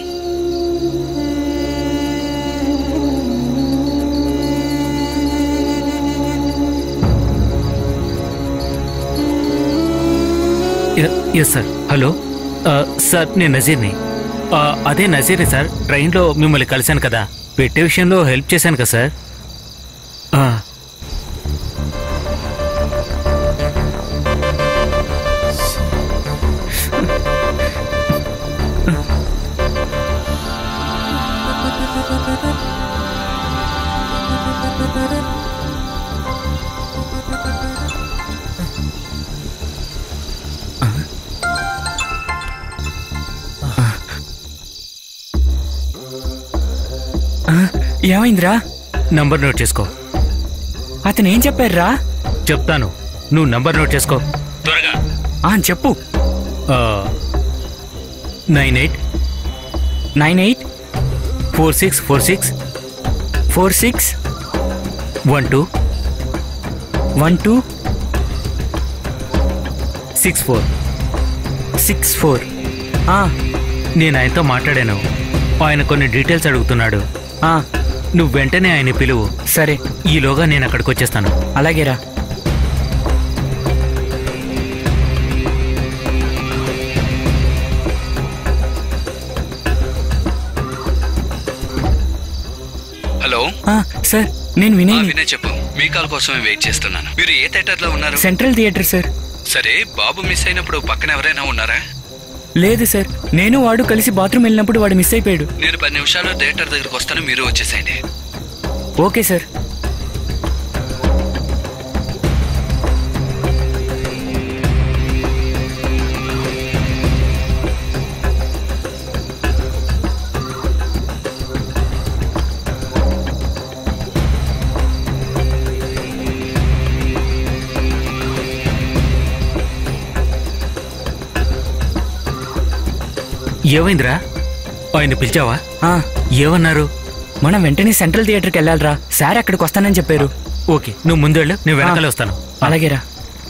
ఎస్ సార్ హలో ఆ, సార్ నేను నజీర్ని ఆ, అదే నజీర్ని సార్ ట్రైన్లో మిమ్మల్ని కలిశాను కదా పెట్టే విషయంలో హెల్ప్ చేశాను కదా సార్ ఆ, ఆ, ఏమైందిరా నంబర్ నోట్ చేసుకో అతను ఏం చెప్పారురా చెప్తాను నువ్వు నంబర్ నోట్ చేసుకో త్వరగా ఆ చెప్పు nine eight nine eight four six four six four six one two one two six four six four నేను ఆయనతో మాట్లాడాను ఆయన కొన్ని డీటెయిల్స్ అడుగుతున్నాడు నువ్వు వెంటనే ఆయన పిలువు సరే ఈలోగా నేను అక్కడికి వచ్చేస్తాను అలాగేరా హలో ఆ, సార్ నేను ఆ, వినయ్ వినయ్ చెప్పు మీ కాల్ కోసమే వెయిట్ చేస్తున్నాను మీరు ఏ థియేటర్ లో ఉన్నారు సెంట్రల్ థియేటర్ సార్ సరే బాబు మిస్ అయినప్పుడు పక్కన ఎవరైనా ఉన్నారా లేదు సార్ నేను వాడు కలిసి బాత్రూమ్ వెళ్ళినప్పుడు వాడు మిస్ అయిపోయాడు నేను పది నిమిషాలు థియేటర్ దగ్గరకు వస్తాను మీరు వచ్చేసేయండి ఓకే సార్ ఏమైందిరా ఆయన పిలిచావా ఆ, ఏమన్నారు మనం వెంటనే సెంట్రల్ థియేటర్కి వెళ్ళాలిరా సార్ అక్కడికి వస్తానని చెప్పారు ఓకే నువ్వు ముందు వెళ్ళు నేను వెనకాలే వస్తాను అలాగేరా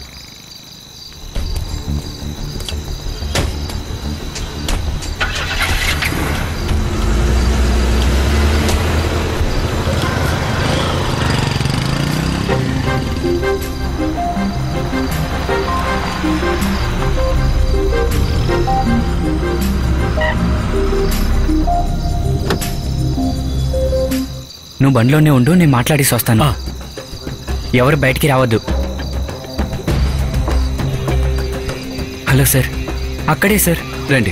నువ్వు బండిలోనే ఉండు నేను మాట్లాడేసి వస్తాను ఆ. ఎవరు బయటికి రావద్దు హలో సార్ అక్కడే సార్ రండి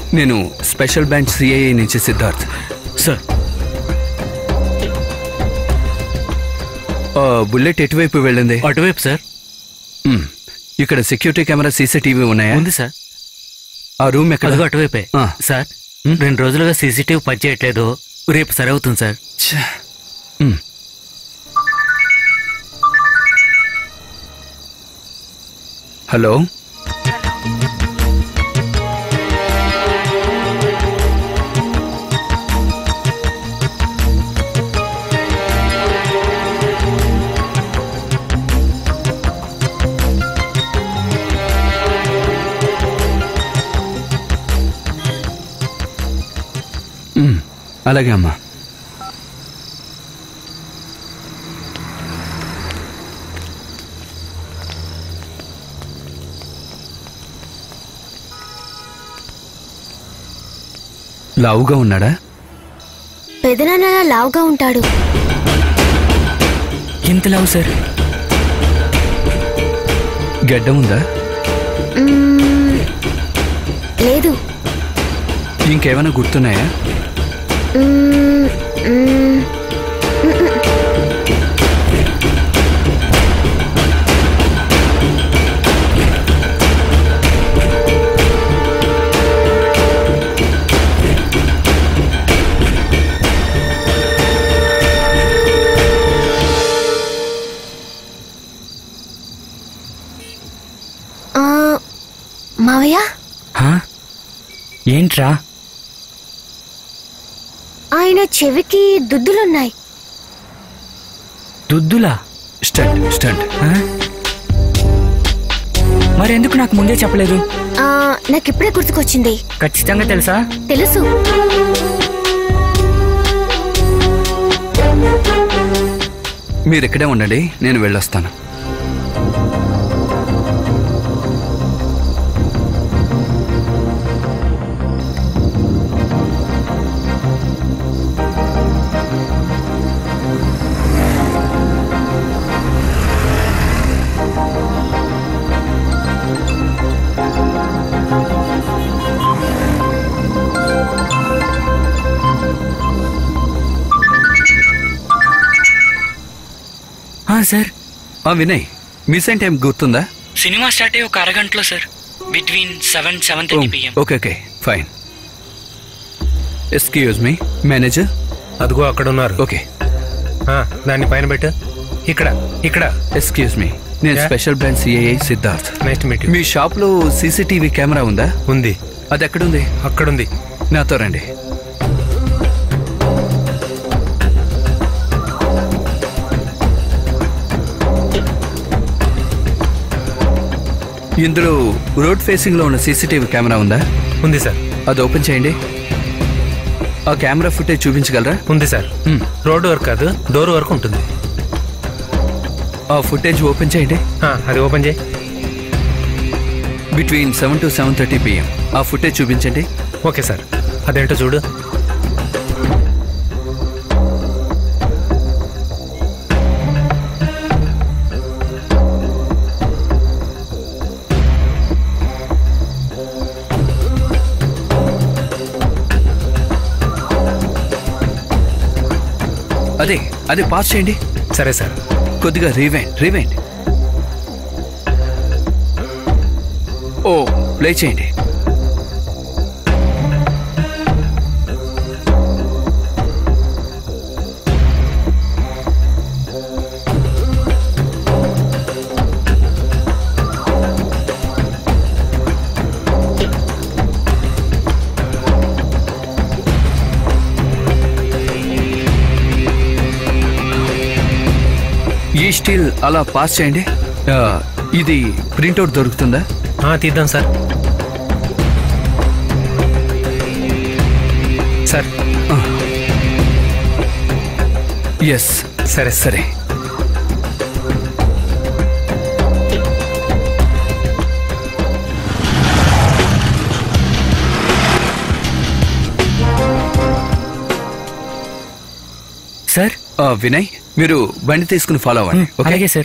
నేను స్పెషల్ బ్రాంచ్ సిఐఏ నుంచి సిద్ధార్థ్ సార్ ఆ, బుల్లెట్ ఎటువైపు వెళ్ళింది అటువైపు సార్ మ్, ఇక్కడ సెక్యూరిటీ కెమెరా సీసీటీవీ ఉన్నాయా ఉంది సార్ ఆ రూమ్ ఎక్కడ అదిగో అటువైపే ఆ. సార్ రెండు రోజులుగా సీసీటీవీ పనిచేయట్లేదు రేపు సరి అవుతుంది సార్ ఛ. మ్. హలో మ్, అలాగే అమ్మా లావుగా ఉన్నాడా పెదనాన్న లావుగా ఉంటాడు ఎంత లావు సార్ గడ్డం ఉందా మ్మ్, లేదు ఇంకేమైనా గుర్తున్నాయా మ్మ్, మ్మ్, ఆ, మావయ్య హా? ఏంట్రా ఆయన చెవికి దుద్దులున్నాయి దుద్దులా స్టంట్ స్టంట్ హా? మరెందుకు నాకు ముందే చెప్పలేదు ఆ, నాకిప్పుడే గుర్తుకొచ్చింది ఖచ్చితంగా తెలుసా తెలుసు మీరు ఇక్కడే ఉండండి నేను వెళ్ళొస్తాను ఆ, సార్ ఆ వినయ్ మిస్ అయిన టైం గుర్తుందా సినిమా స్టార్ట్ అయ్యి ఒక అరగంటలో sir between seven seven thirty PM okay okay fine excuse me manager అదిగో అక్కడ ఉన్నారు ఓకే ఆ, దాన్ని పైన పెట్టు ఇక్కడ ఇక్కడ ఎక్స్క్యూజ్ మీ నేను Yeah. Special brand CIA Siddharth next meet me షాప్లో సీసీటీవీ కెమెరా ఉందా ఉంది అది ఎక్కడుంది అక్కడుంది నాతో రండి ఇందులో రోడ్ ఫేసింగ్ లో ఉన్న సీసీటీవీ కెమెరా ఉందా ఉంది సార్ అది ఓపెన్ చేయండి ఆ కెమెరా ఫుటేజ్ చూపించగలరా ఉంది సార్ మ్. రోడ్ వర్క్ కాదు డోర్ వర్క్ ఉంటుంది ఆ ఫుటేజ్ ఓపెన్ చేయండి ఆ, అది ఓపెన్ చేయి between seven to seven thirty PM ఆ ఫుటేజ్ చూపించండి ఓకే సార్ అదేంటో చూడు అదే అదే పాస్ చేయండి సరే సార్ కొద్దిగా రీవైండ్ రీవైండ్ ఓ ప్లే చేయండి ఈ స్టీల్ అలా పాస్ చేయండి ఆ, ఇది ప్రింట్అవుట్ దొరుకుతుందా ఆ, తీద్దాం సార్ సార్ ఎస్ సరే సరే సార్ ఆ, వినయ్ మీరు బండి తీసుకుని ఫాలో అవ్వండి ఓకే అలాగే సార్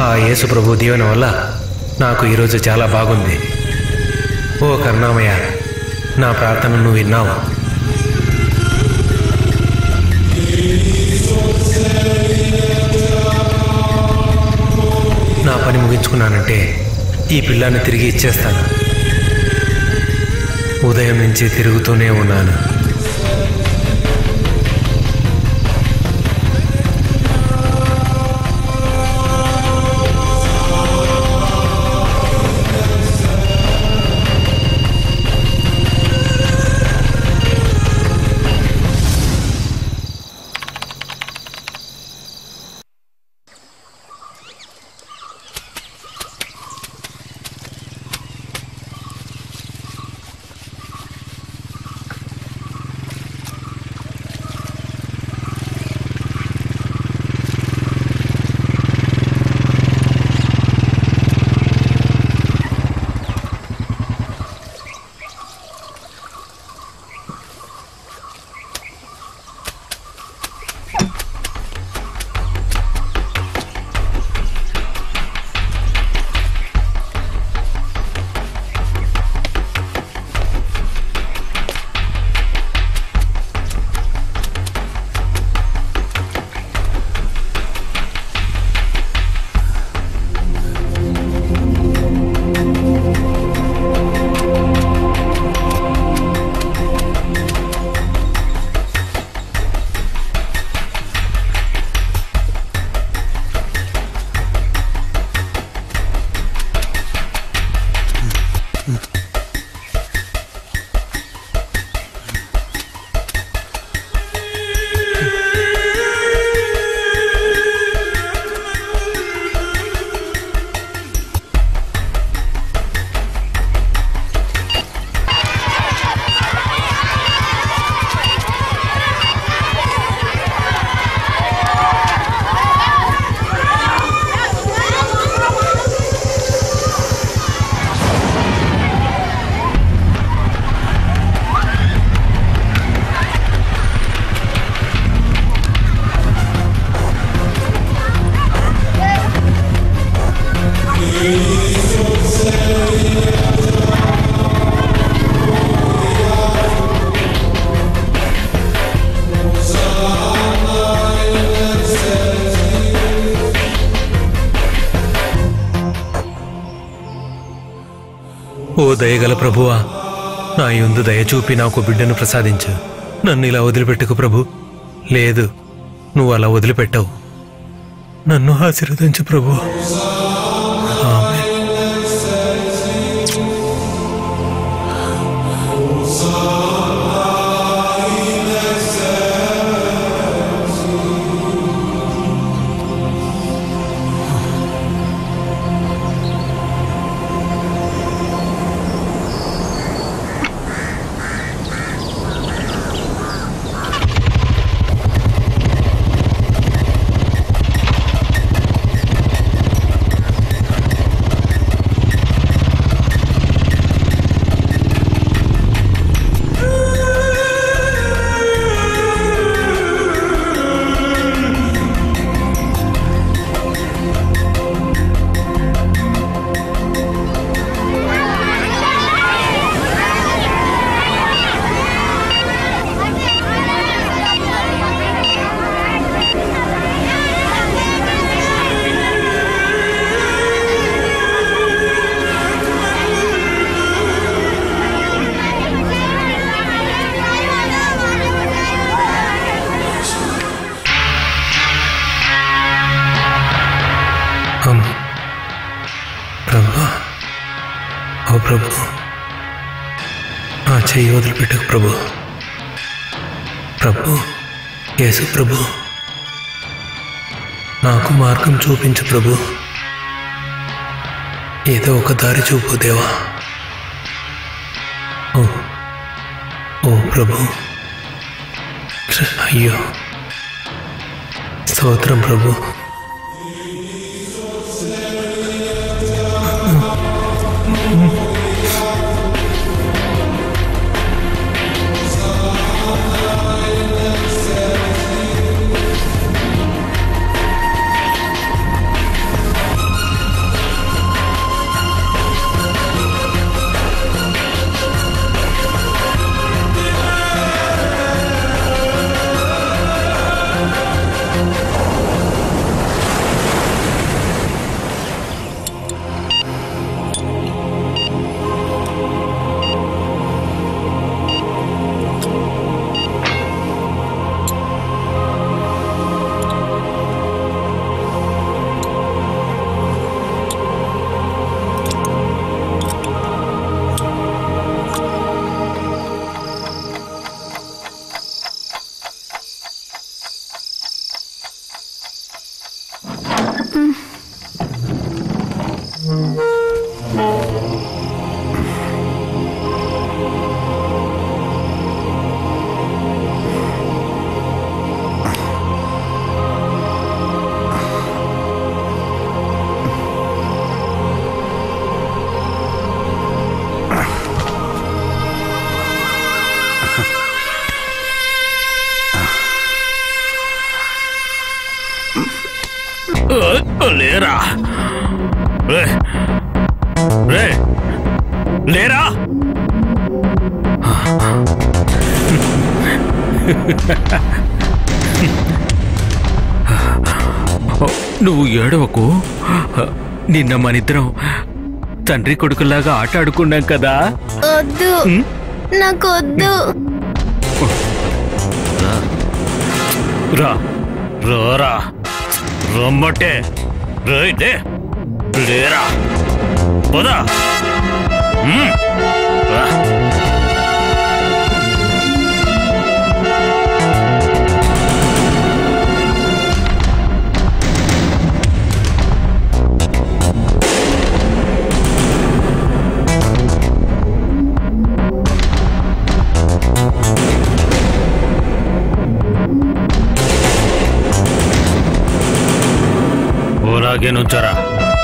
ఆ యేసు ప్రభు దీవెన వల్ల నాకు ఈరోజు చాలా బాగుంది ఓ కరుణామయ్య నా ప్రార్థన నువ్వు విన్నావు నా పని ముగించుకున్నానంటే ఈ పిల్లాన్ని తిరిగి ఇచ్చేస్తాను ఉదయం నుంచి తిరుగుతూనే ఉన్నాను ఓ దయగల ప్రభువా నా యందు దయ చూపి నాకు బిడ్డను ప్రసాదించు నన్ను ఇలా వదిలిపెట్టుకు ప్రభు లేదు నువ్వు అలా వదిలిపెట్టవు నన్ను ఆశీర్వదించు ప్రభు ఆమేన్. అమ్మ ప్రభు ఓ ప్రభు నా చెయ్యి వదిలిపెట్టకు ప్రభు ప్రభు యేసు ప్రభు నాకు మార్గం చూపించు ప్రభు ఏదో ఒక దారి చూపు దేవా ఓ ఓ ప్రభు అయ్యో స్తోత్రం ప్రభు లేరా రే రే లేరా నువ్వు ఏడవకు నిన్న మనిద్దరం తండ్రి కొడుకులాగా ఆట ఆడుకున్నాం కదా వద్దు నాకు వద్దు రా రారా రమ్మటే రైతే లేరా పోదా మ్మ్. రా. ఓలాగే నుంచరా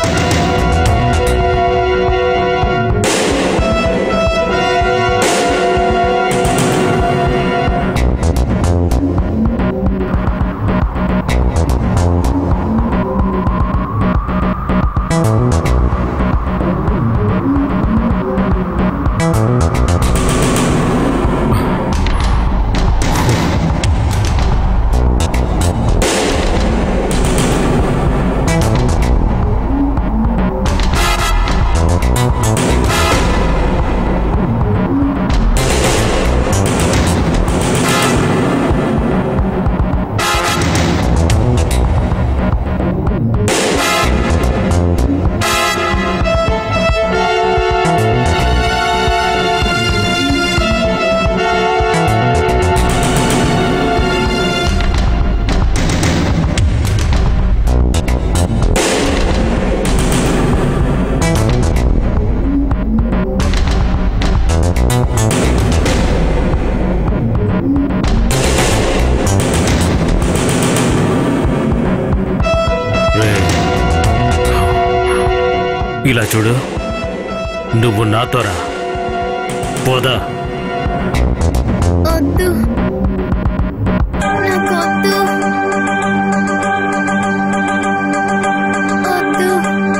ఇలా చూడు నువ్వు నాతోరా పోదా వద్దు నాకు వద్దు వద్దు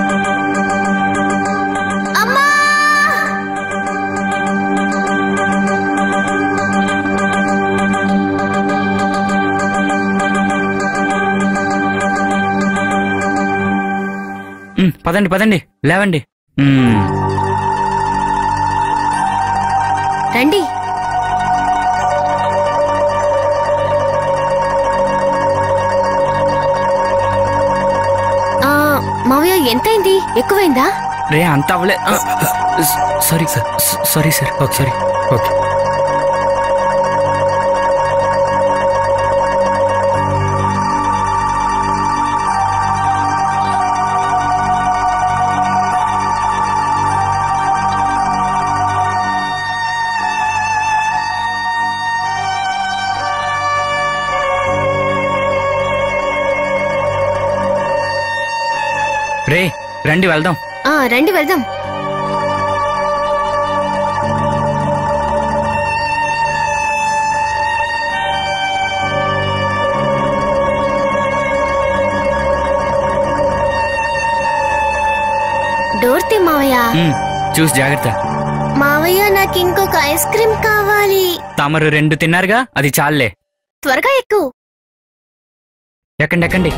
అమ్మా ఉమ్, పదండి పదండి లేవండి ఉమ్, రండి ఆ, మావయ్య ఎంతైంది ఎక్కువైందా రే అంత అవ్వలే ఆ, స- సారీ సార్ స- sorry sir okay sorry okay రే రండి వెళ్దాం ఆ, రండి వెళ్దాం డోర్ తీ మావయ్య ఉమ్, చూసి జాగ్రత్త మావయ్య నాకు ఇంకొక ఐస్ క్రీమ్ కావాలి తమరు రెండు తిన్నారుగా అది చాలే త్వరగా ఎక్కువ ఎక్కండి ఎక్కండి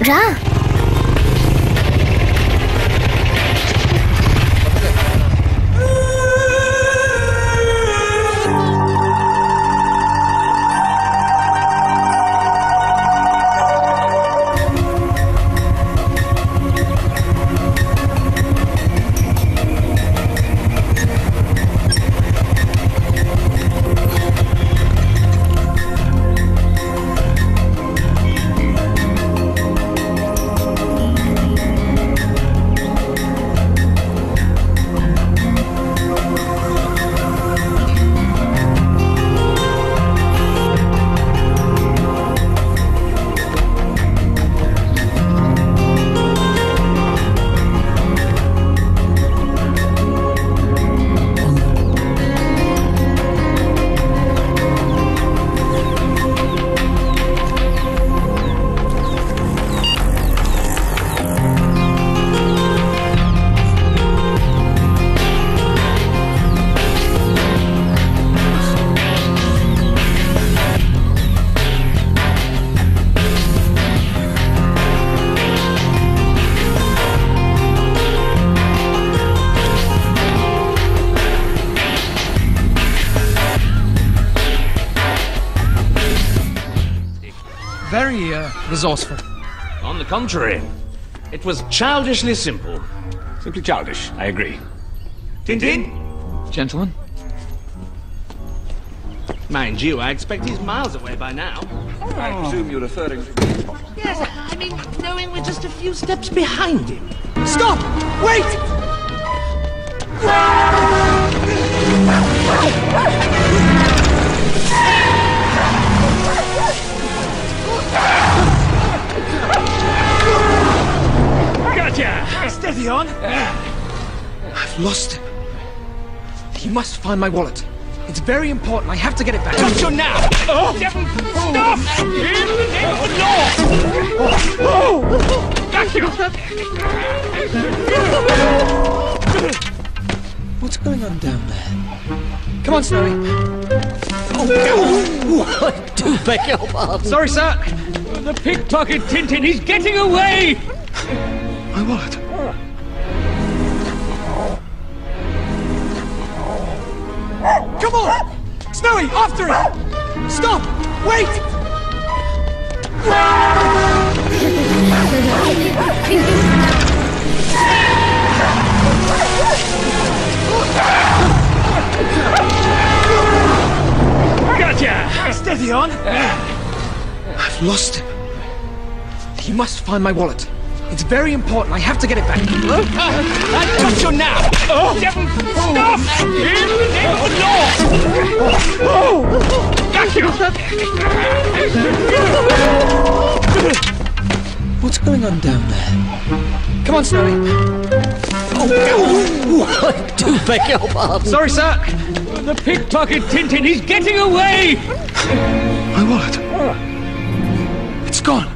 రా Very uh, resourceful. On the contrary, it was childishly simple. Simply childish, I agree. Tintin? Gentlemen. Mind you, I expect he's miles away by now. I presume you're referring to Yes, I mean, knowing we're just a few steps behind him. Stop! Wait! Gotcha! Steady on! I've lost him. He must find my wallet. It's very important. I have to get it back. Gotcha now! Oh. Stop! In the name of the law! Gotcha! What's going on down there? Come on, Snowy. Oh, do beg your pardon. Sorry, sir. The pickpocket Tintin, he's getting away! My wallet. Come on! Snowy, after it! Stop! Wait! Gotcha! Steady on! I've lost him. He must find my wallet. It's very important. I have to get it back. I got you now! Oh. Stop! In the name of the law! Gotcha! What's going on down there? Come on, Snowy. do beg your pardon. Sorry, sir. The pickpocket Tintin, he's getting away! My wallet. It's gone.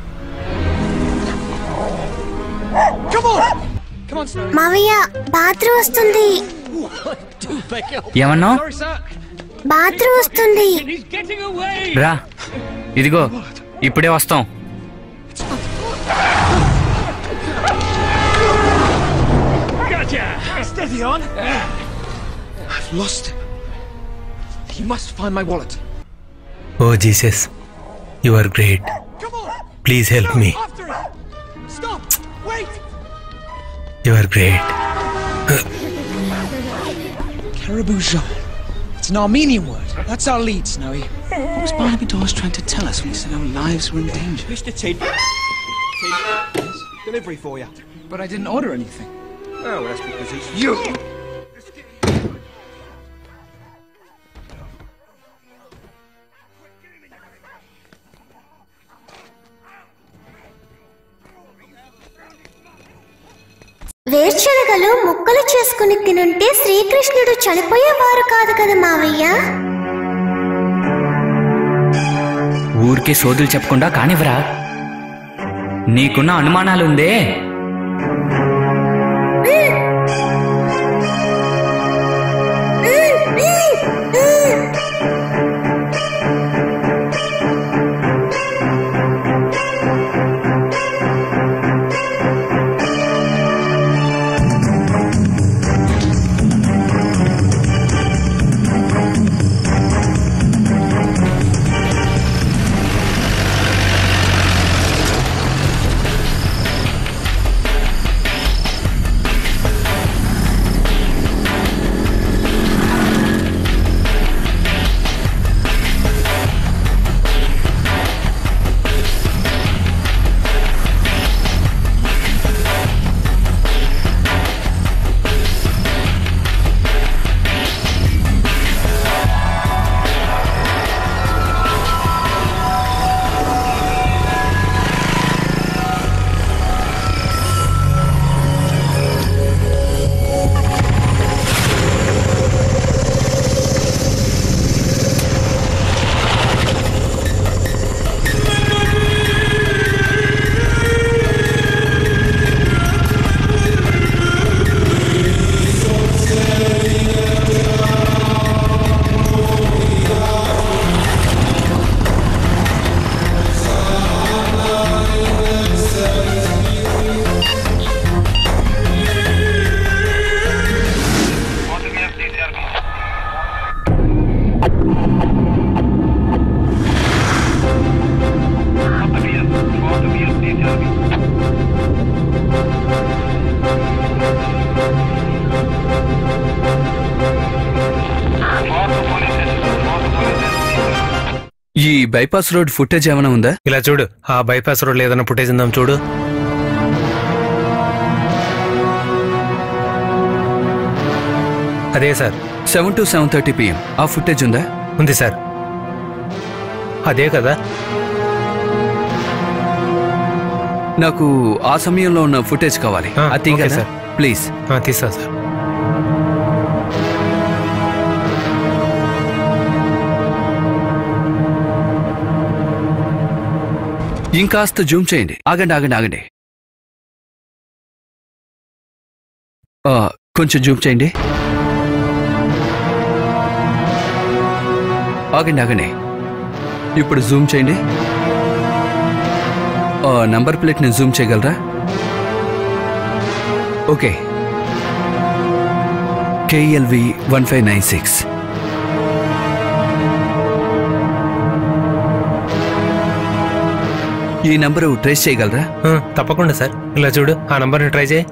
Come on! Come on, Snowy. మావయ్య bathroom వస్తుంది Do beg your ఏమన్నావు Sorry, sir. Bathroom వస్తుంది He's getting away! రా ఇదిగో ఇప్పుడే వస్తాం Gotcha! Steady on. I've lost him. He must find my wallet. Oh, Jesus. You are great. Come on! Please help me. After it! Stop! Wait! You are great. Caribou Jean. It's an Armenian word. That's our lead, Snowy. What was Barnaby Dawes trying to tell us when he said our lives were in danger? Mr. Tid. Tid. Delivery for you. But I didn't order anything. Oh, that's because it's you. వేర్శనగలు ముక్కలు చేసుకుని తినుంటే శ్రీకృష్ణుడు చనిపోయేవారు కాదు కదా మావయ్య ఊరికే సోదులు చెప్పకుండా కానివ్వరా నీకున్న అనుమానాలుందే ఈ బైపాస్ రోడ్ ఫుటేజ్ ఏమైనా ఉందా ఇలా చూడు ఆ బైపాస్ రోడ్ ఏదైనా ఫుటేజ్ ఉందాం చూడు అదే sir seven to seven thirty PM ఆ ఫుటేజ్ ఉందా ఉంది సార్ అదే కదా నాకు ఆ సమయంలో ఉన్న ఫుటేజ్ కావాలి ఆ, అది ఓకే కదా సార్. ప్లీజ్ ఆ, తీస్తా సార్ ఇంకాస్త జూమ్ చేయండి ఆగండి ఆగండి ఆగండి ఆ, కొంచెం జూమ్ చేయండి ఆగండి ఆగండి ఇప్పుడు జూమ్ చేయండి ఆ, నంబర్ ప్లేట్ని జూమ్ చేయగలరా okay KLV one five nine six ఈ నంబరు ట్రేస్ చేయగలరా ఆ, తప్పకుండా సార్ ఇలా చూడు ఆ నంబర్ని ట్రై చేయి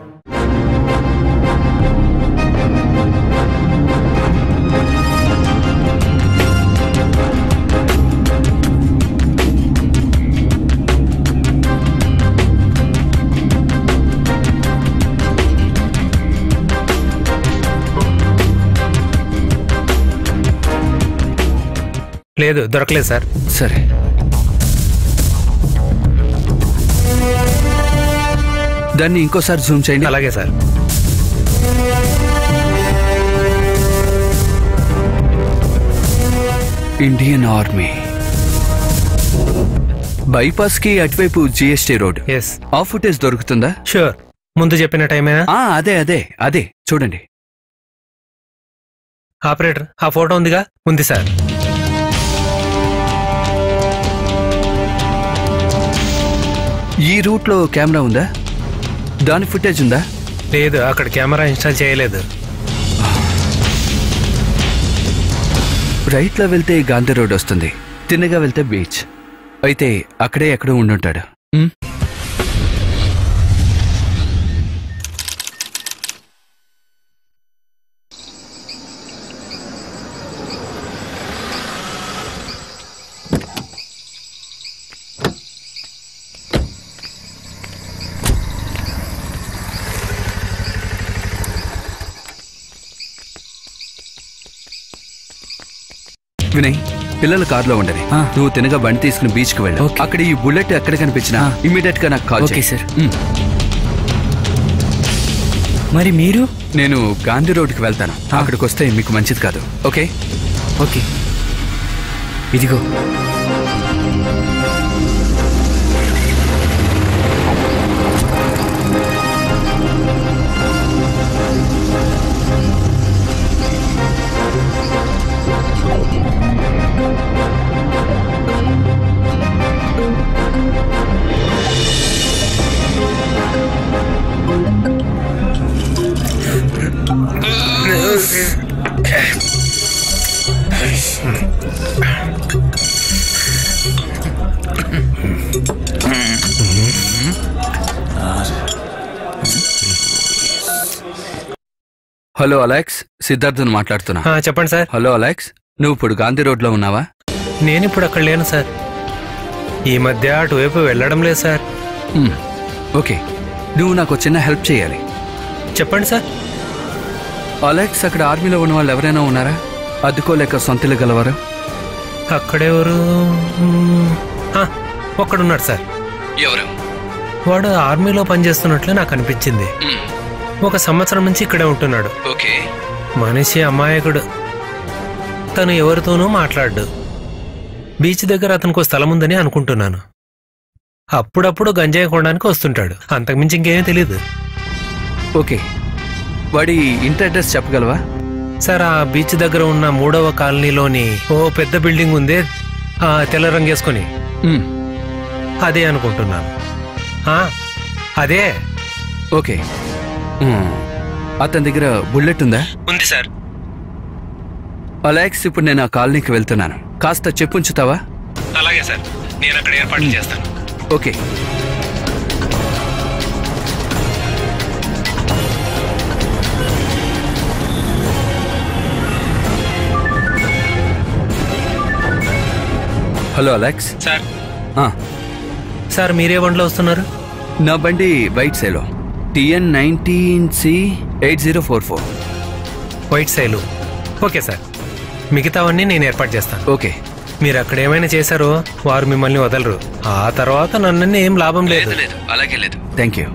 లేదు దొరకలేదు సార్ సరే దాన్ని ఇంకోసారి జూమ్ చేయండి అలాగే సార్ ఇండియన్ ఆర్మీ బైపాస్ కి అటువైపు జిఎస్టీ రోడ్ ఎస్ ఆ ఫుటేజ్ దొరుకుతుందా షూర్ ముందు చెప్పిన టైమేనా ఆ అదే అదే అదే చూడండి ఆపరేటర్ ఆ ఫోటో ఉందిగా ఉంది సార్ ఈ రూట్ లో కెమెరా ఉందా దాని ఫుటేజ్ ఉందా లేదు అక్కడ కెమెరా ఇన్స్టాల్ చేయలేదు రైట్ లో వెళ్తే గాంధీ రోడ్ వస్తుంది తిన్నగా వెళ్తే బీచ్ అయితే అక్కడే ఎక్కడో ఉండుంటాడు ఉమ్, వినయ్ పిల్లలు కారులో ఉండని నువ్వు తినగా బండి తీసుకుని బీచ్ కి వెళ్ళు అక్కడ ఈ బుల్లెట్ ఎక్కడ కనిపించినా ఇమీడియట్ గా నాకు కాల్ ఓకే, చేయి. సార్. ఉమ్. మరి మీరు నేను గాంధీ రోడ్డుకి వెళ్తాను అక్కడికి వస్తే మీకు మంచిది కాదు ఓకే ఓకే ఇదిగో హలో అలెక్స్ సిద్ధార్థన్ మాట్లాడుతున్నా ఆ, చెప్పండి సార్ హలో అలెక్స్ నువ్వు ఇప్పుడు గాంధీ రోడ్ లో ఉన్నావా నేను ఇప్పుడు అక్కడ లేను సార్ ఈ మధ్య అటువైపు వెళ్ళడం లేదు సార్ ఉమ్, ఓకే నువ్వు నాకు చిన్న హెల్ప్ చేయాలి చెప్పండి సార్ అలెక్స్ అక్కడ ఆర్మీలో ఉన్న వాళ్ళు ఎవరైనా ఉన్నారా అద్దుకోలేక సొంతలు గలవారు అక్కడెవరు మ్మ్. ఆ, ఒక్కడున్నాడు సార్ ఎవరు వాడు ఆర్మీలో పనిచేస్తున్నట్లు నాకు అనిపించింది ఒక సంవత్సరం నుంచి ఇక్కడే ఉంటున్నాడు ఓకే మనిషి అమాయకుడు తను ఎవరితోనూ మాట్లాడు బీచ్ దగ్గర అతనికి స్థలం ఉందని అనుకుంటున్నాను అప్పుడప్పుడు గంజాయి కొనడానికి వస్తుంటాడు అంతకుమించి ఇంకేమీ తెలియదు ఓకే వాడి ఇంటి అడ్రస్ చెప్పగలవా సార్ ఆ బీచ్ దగ్గర ఉన్న మూడవ కాలనీలోని ఓ పెద్ద బిల్డింగ్ ఉంది ఆ తెల్ల రంగు వేసుకొని ఉమ్, అదే అనుకుంటున్నాను ఆ, అదే ఓకే ఉమ్, అతని దగ్గర బుల్లెట్ ఉందా ఉంది సార్ అలెక్స్ ఇప్పుడు నేను ఆ కాలనీకి వెళ్తున్నాను కాస్త చెప్పుంచుతావా అలాగే సార్ నేను అక్కడ ఏర్పాట్లు చేస్తాను ఓకే హలో అలెక్స్ సార్ ఆ, సార్ మీరే బండిలో వస్తున్నారు నా బండి వైట్ సేలో TN nineteen C eight zero four four white sail okay sir మిగతావన్నీ నేను ఏర్పాటు చేస్తాను ఓకే మీరు అక్కడ ఏమైనా చేశారో వారు మిమ్మల్ని వదలరు ఆ తర్వాత నన్ను ఏం లాభం లేదు లేదు అలాగే లేదు thank you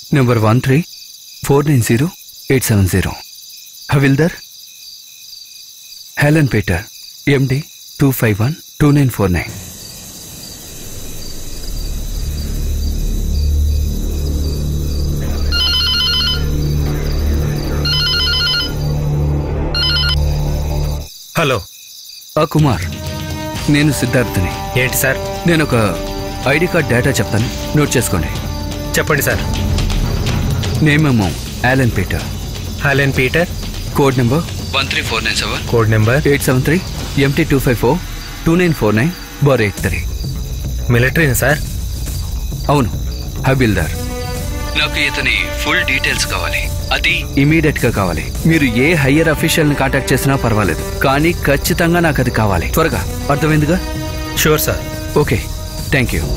number one three four nine zero eight seven zero havildar Helen Peter MD two five one two nine four nine hello ఆ కుమార్ నేను సిద్ధార్థని ఏంటి సార్ నేను ఒక ఐడి కార్డ్ డేటా చెప్తాను నోట్ చేసుకోండి చెప్పండి సార్ నేమేమో Allen Peter Helen Peter code number one three four nine seven code number eight seven three MT two five four two nine four nine four eight three మిలిటరీని sir అవును హబీల్దార్ నాకు ఇతని full details కావాలి అది immediate గా కావాలి మీరు ఏ హయ్యర్ అఫీషియల్ ని కాంటాక్ట్ చేసినా పర్వాలేదు కానీ ఖచ్చితంగా నాకు అది కావాలి త్వరగా అర్థమైందిగా sure sir okay thank you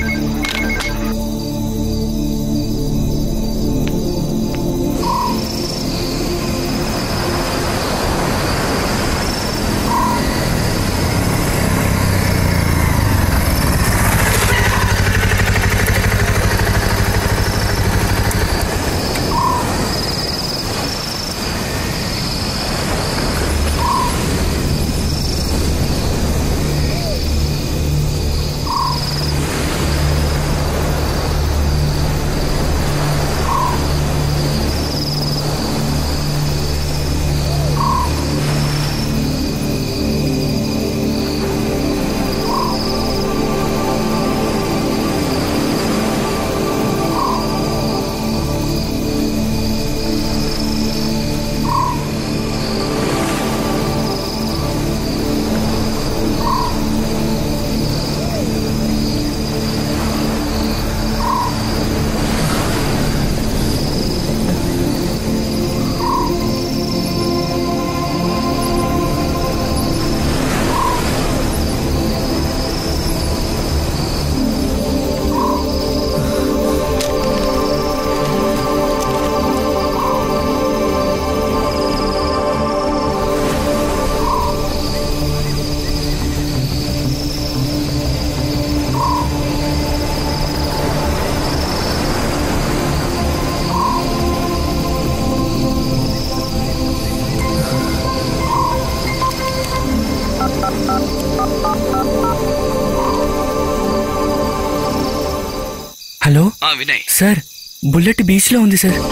hello Vinay sir bullet beach లో ఉంది సార్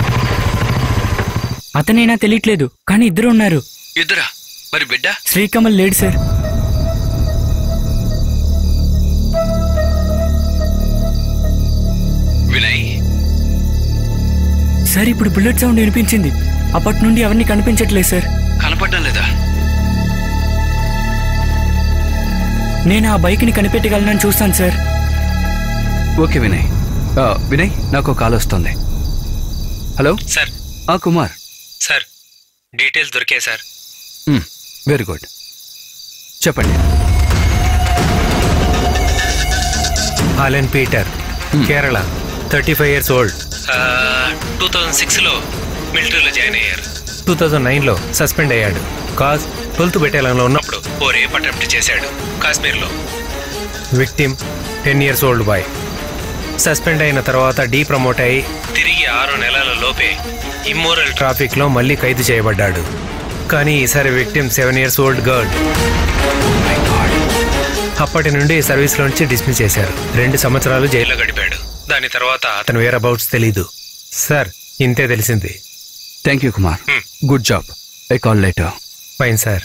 అతనేనా తెలియట్లేదు కానీ ఇద్దరు ఉన్నారు ఇద్దరా మరి బిడ్డ శ్రీకమల్ లేడు సార్ వినయ్ సార్ ఇప్పుడు బుల్లెట్ సౌండ్ వినిపించింది అప్పటి నుండి ఎవరిని కనిపించట్లేదు సార్ కనపడడం లేదా నేను ఆ బైక్ని కనిపెట్టగలనని చూస్తాను సార్ ఓకే వినయ్ ఆ, వినయ్ నాకు కాల్ వస్తుంది హలో సార్ ఆ కుమార్ సార్ డీటెయిల్స్ దొరికాయి సార్ వెరీ గుడ్ చెప్పండి Helen Peter Kerala thirty five years old two thousand సిక్స్లో మిలిటరీలో జాయిన్ అయ్యారు టూ థౌజండ్ నైన్లో సస్పెండ్ అయ్యాడు కాజ్ ట్వెల్త్ బెటాలియన్లో ఉన్నప్పుడు ఓ రేప్ అటెంప్ట్ చేశాడు కాశ్మీర్లో victim ten years old boy suspend అయిన తర్వాత డీ ప్రమోట్ అయి తిరిగి ఆరు నెలల లోపే ఇమ్మోరల్ ట్రాఫిక్లో మళ్ళీ ఖైదు చేయబడ్డాడు కానీ ఈసారి victim seven years old girl అప్పటి నుండి సర్వీస్లో నుంచి డిస్మిస్ చేశారు రెండు సంవత్సరాలు జైల్లో గడిపాడు దాని తర్వాత అతను వేర్ అబౌట్స్ తెలీదు సార్ ఇంతే తెలిసింది thank you Kumar good job I call later fine sir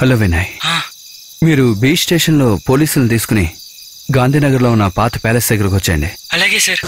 hello Vinay మీరు బీచ్ స్టేషన్లో పోలీసులను తీసుకుని గాంధీనగర్లో ఉన్న పాత ప్యాలెస్ దగ్గరకు వచ్చేయండి అలాగే సార్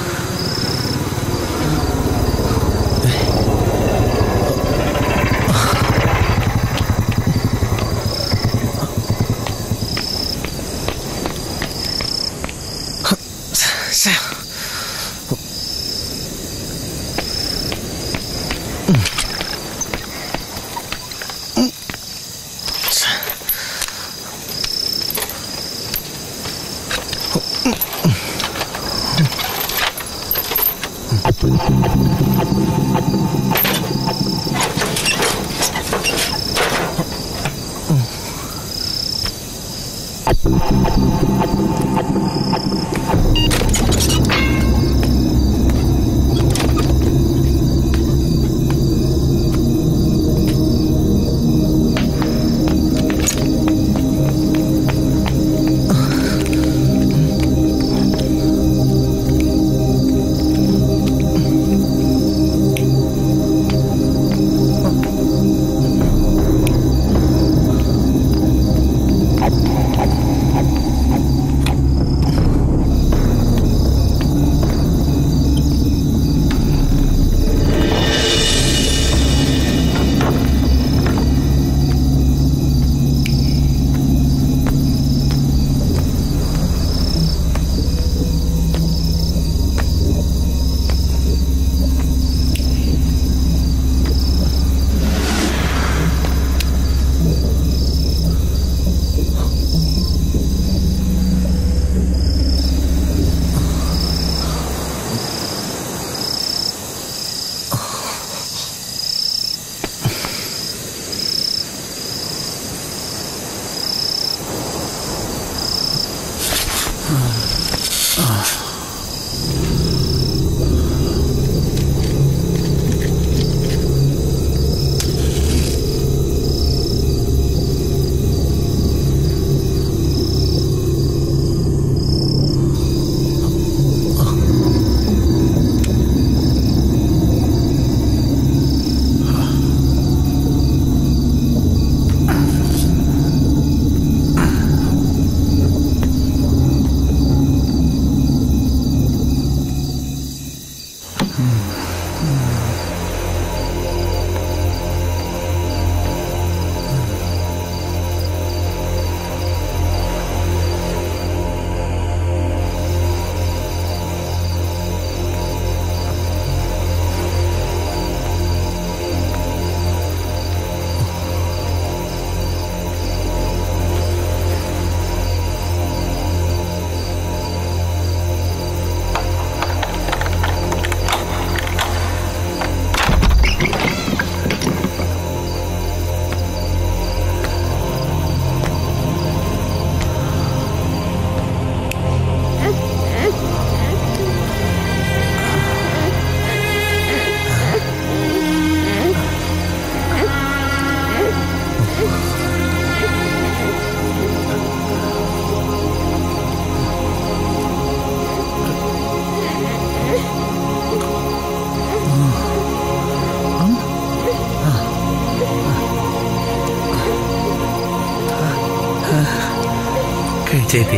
చేతి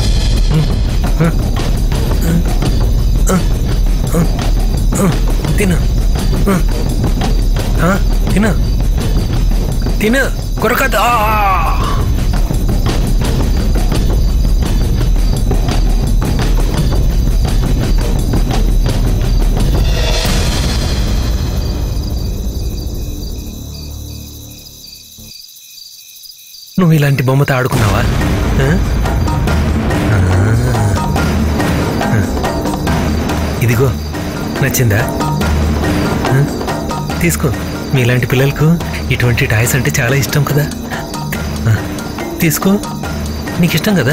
తిను తిను తిను కొరకదు నువ్వు ఇలాంటి బొమ్మతో ఆడుకున్నావా ఆ? ఆ. ఇదిగో నచ్చిందా ఆ? తీసుకో మీలాంటి పిల్లలకు ఇటువంటి టాయ్స్ అంటే చాలా ఇష్టం కదా ఆ, తీసుకో నీకు ఇష్టం కదా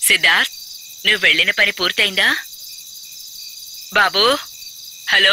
సిద్ధార్థ్ నువ్వు వెళ్ళిన పని పూర్తయిందా బాబూ హలో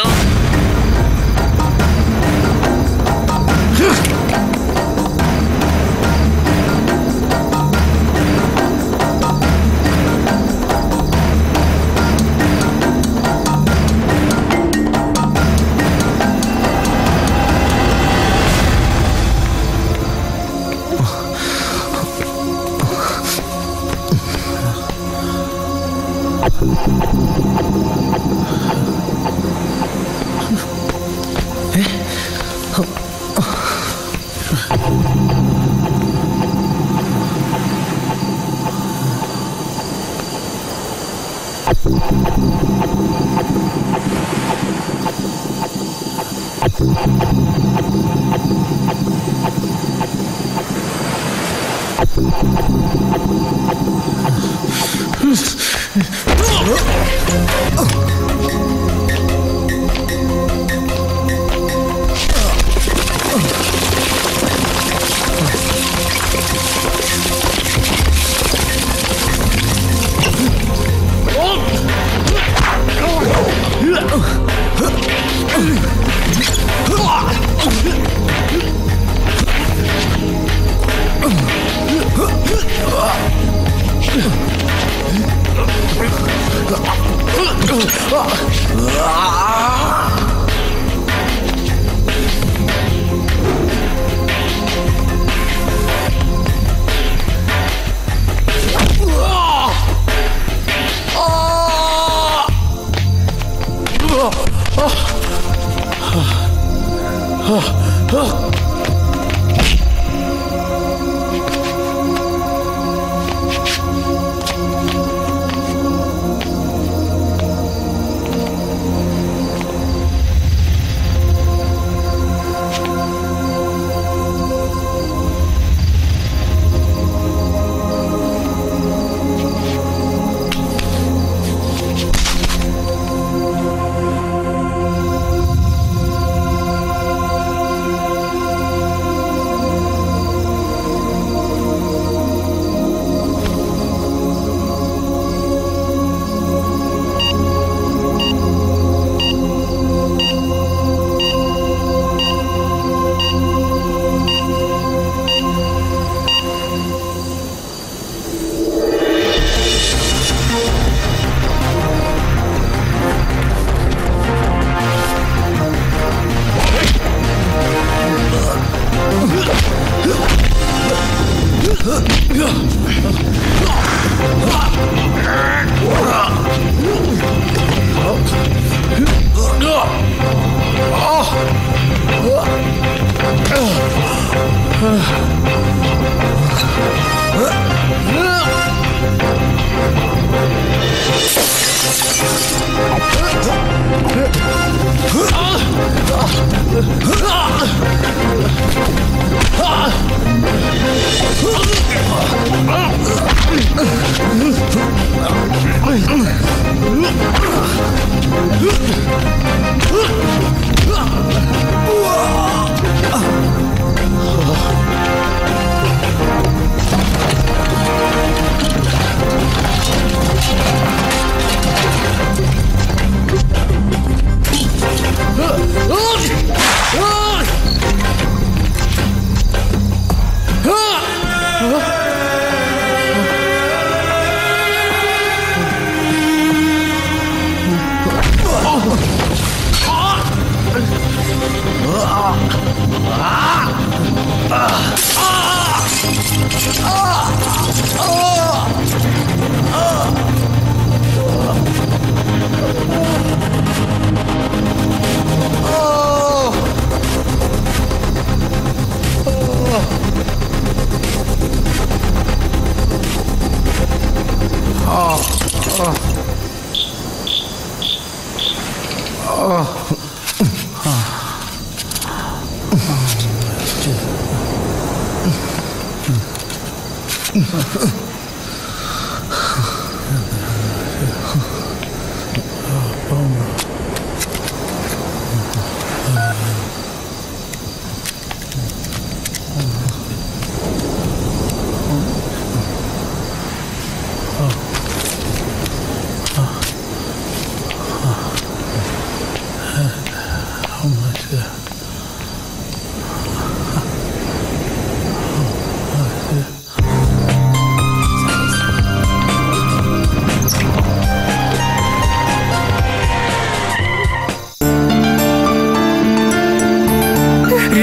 Oh.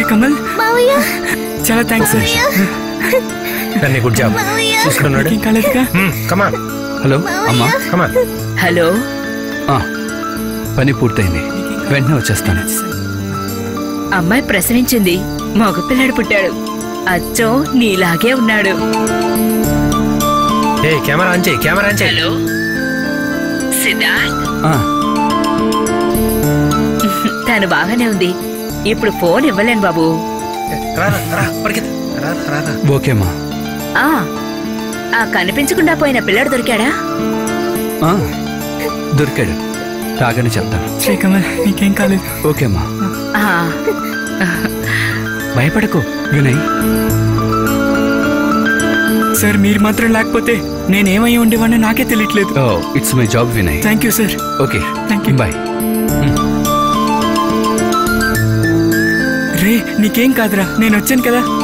కమల్ మావయ్య చాలా థ్యాంక్స్ దాన్ని గుడ్ జాబ్ చూసుకున్నాడు ఏం కాలేదుగా కమా హలో అమ్మా కమా హలో ఆ, పని పూర్తయింది వెంటనే వచ్చేస్తాను అమ్మాయి ప్రసవించింది మగపిల్లాడు పుట్టాడు అచ్చం నీలాగే ఉన్నాడు ఏ కెమెరా ఆన్ చేయి కెమెరా ఆన్ చేయి హలో సిద్ధార్థ్ ఆ, తను బాగానే ఉంది ఇప్పుడు ఫోన్ ఇవ్వలేను బాబు రా రా, రా పరిగెత్తు. రా రా, రా రా ఓకేమ్మా ఆ ఆ కనిపించకుండా పోయిన పిల్లడు దొరికాడా ఆ, దొరికాడు రాగానే చెప్తాను శ్రీ కమల్ నీకేం కాలేదు ఓకేమ్మా ఆ, భయపడకు వినయ్ సార్ మీరు మాత్రం లేకపోతే నేనేమై ఉండేవాడిని నాకే తెలియట్లేదు oh it's my job Vinay thank you sir okay thank you bye రే నీకేం కాదురా నేను వచ్చాను కదా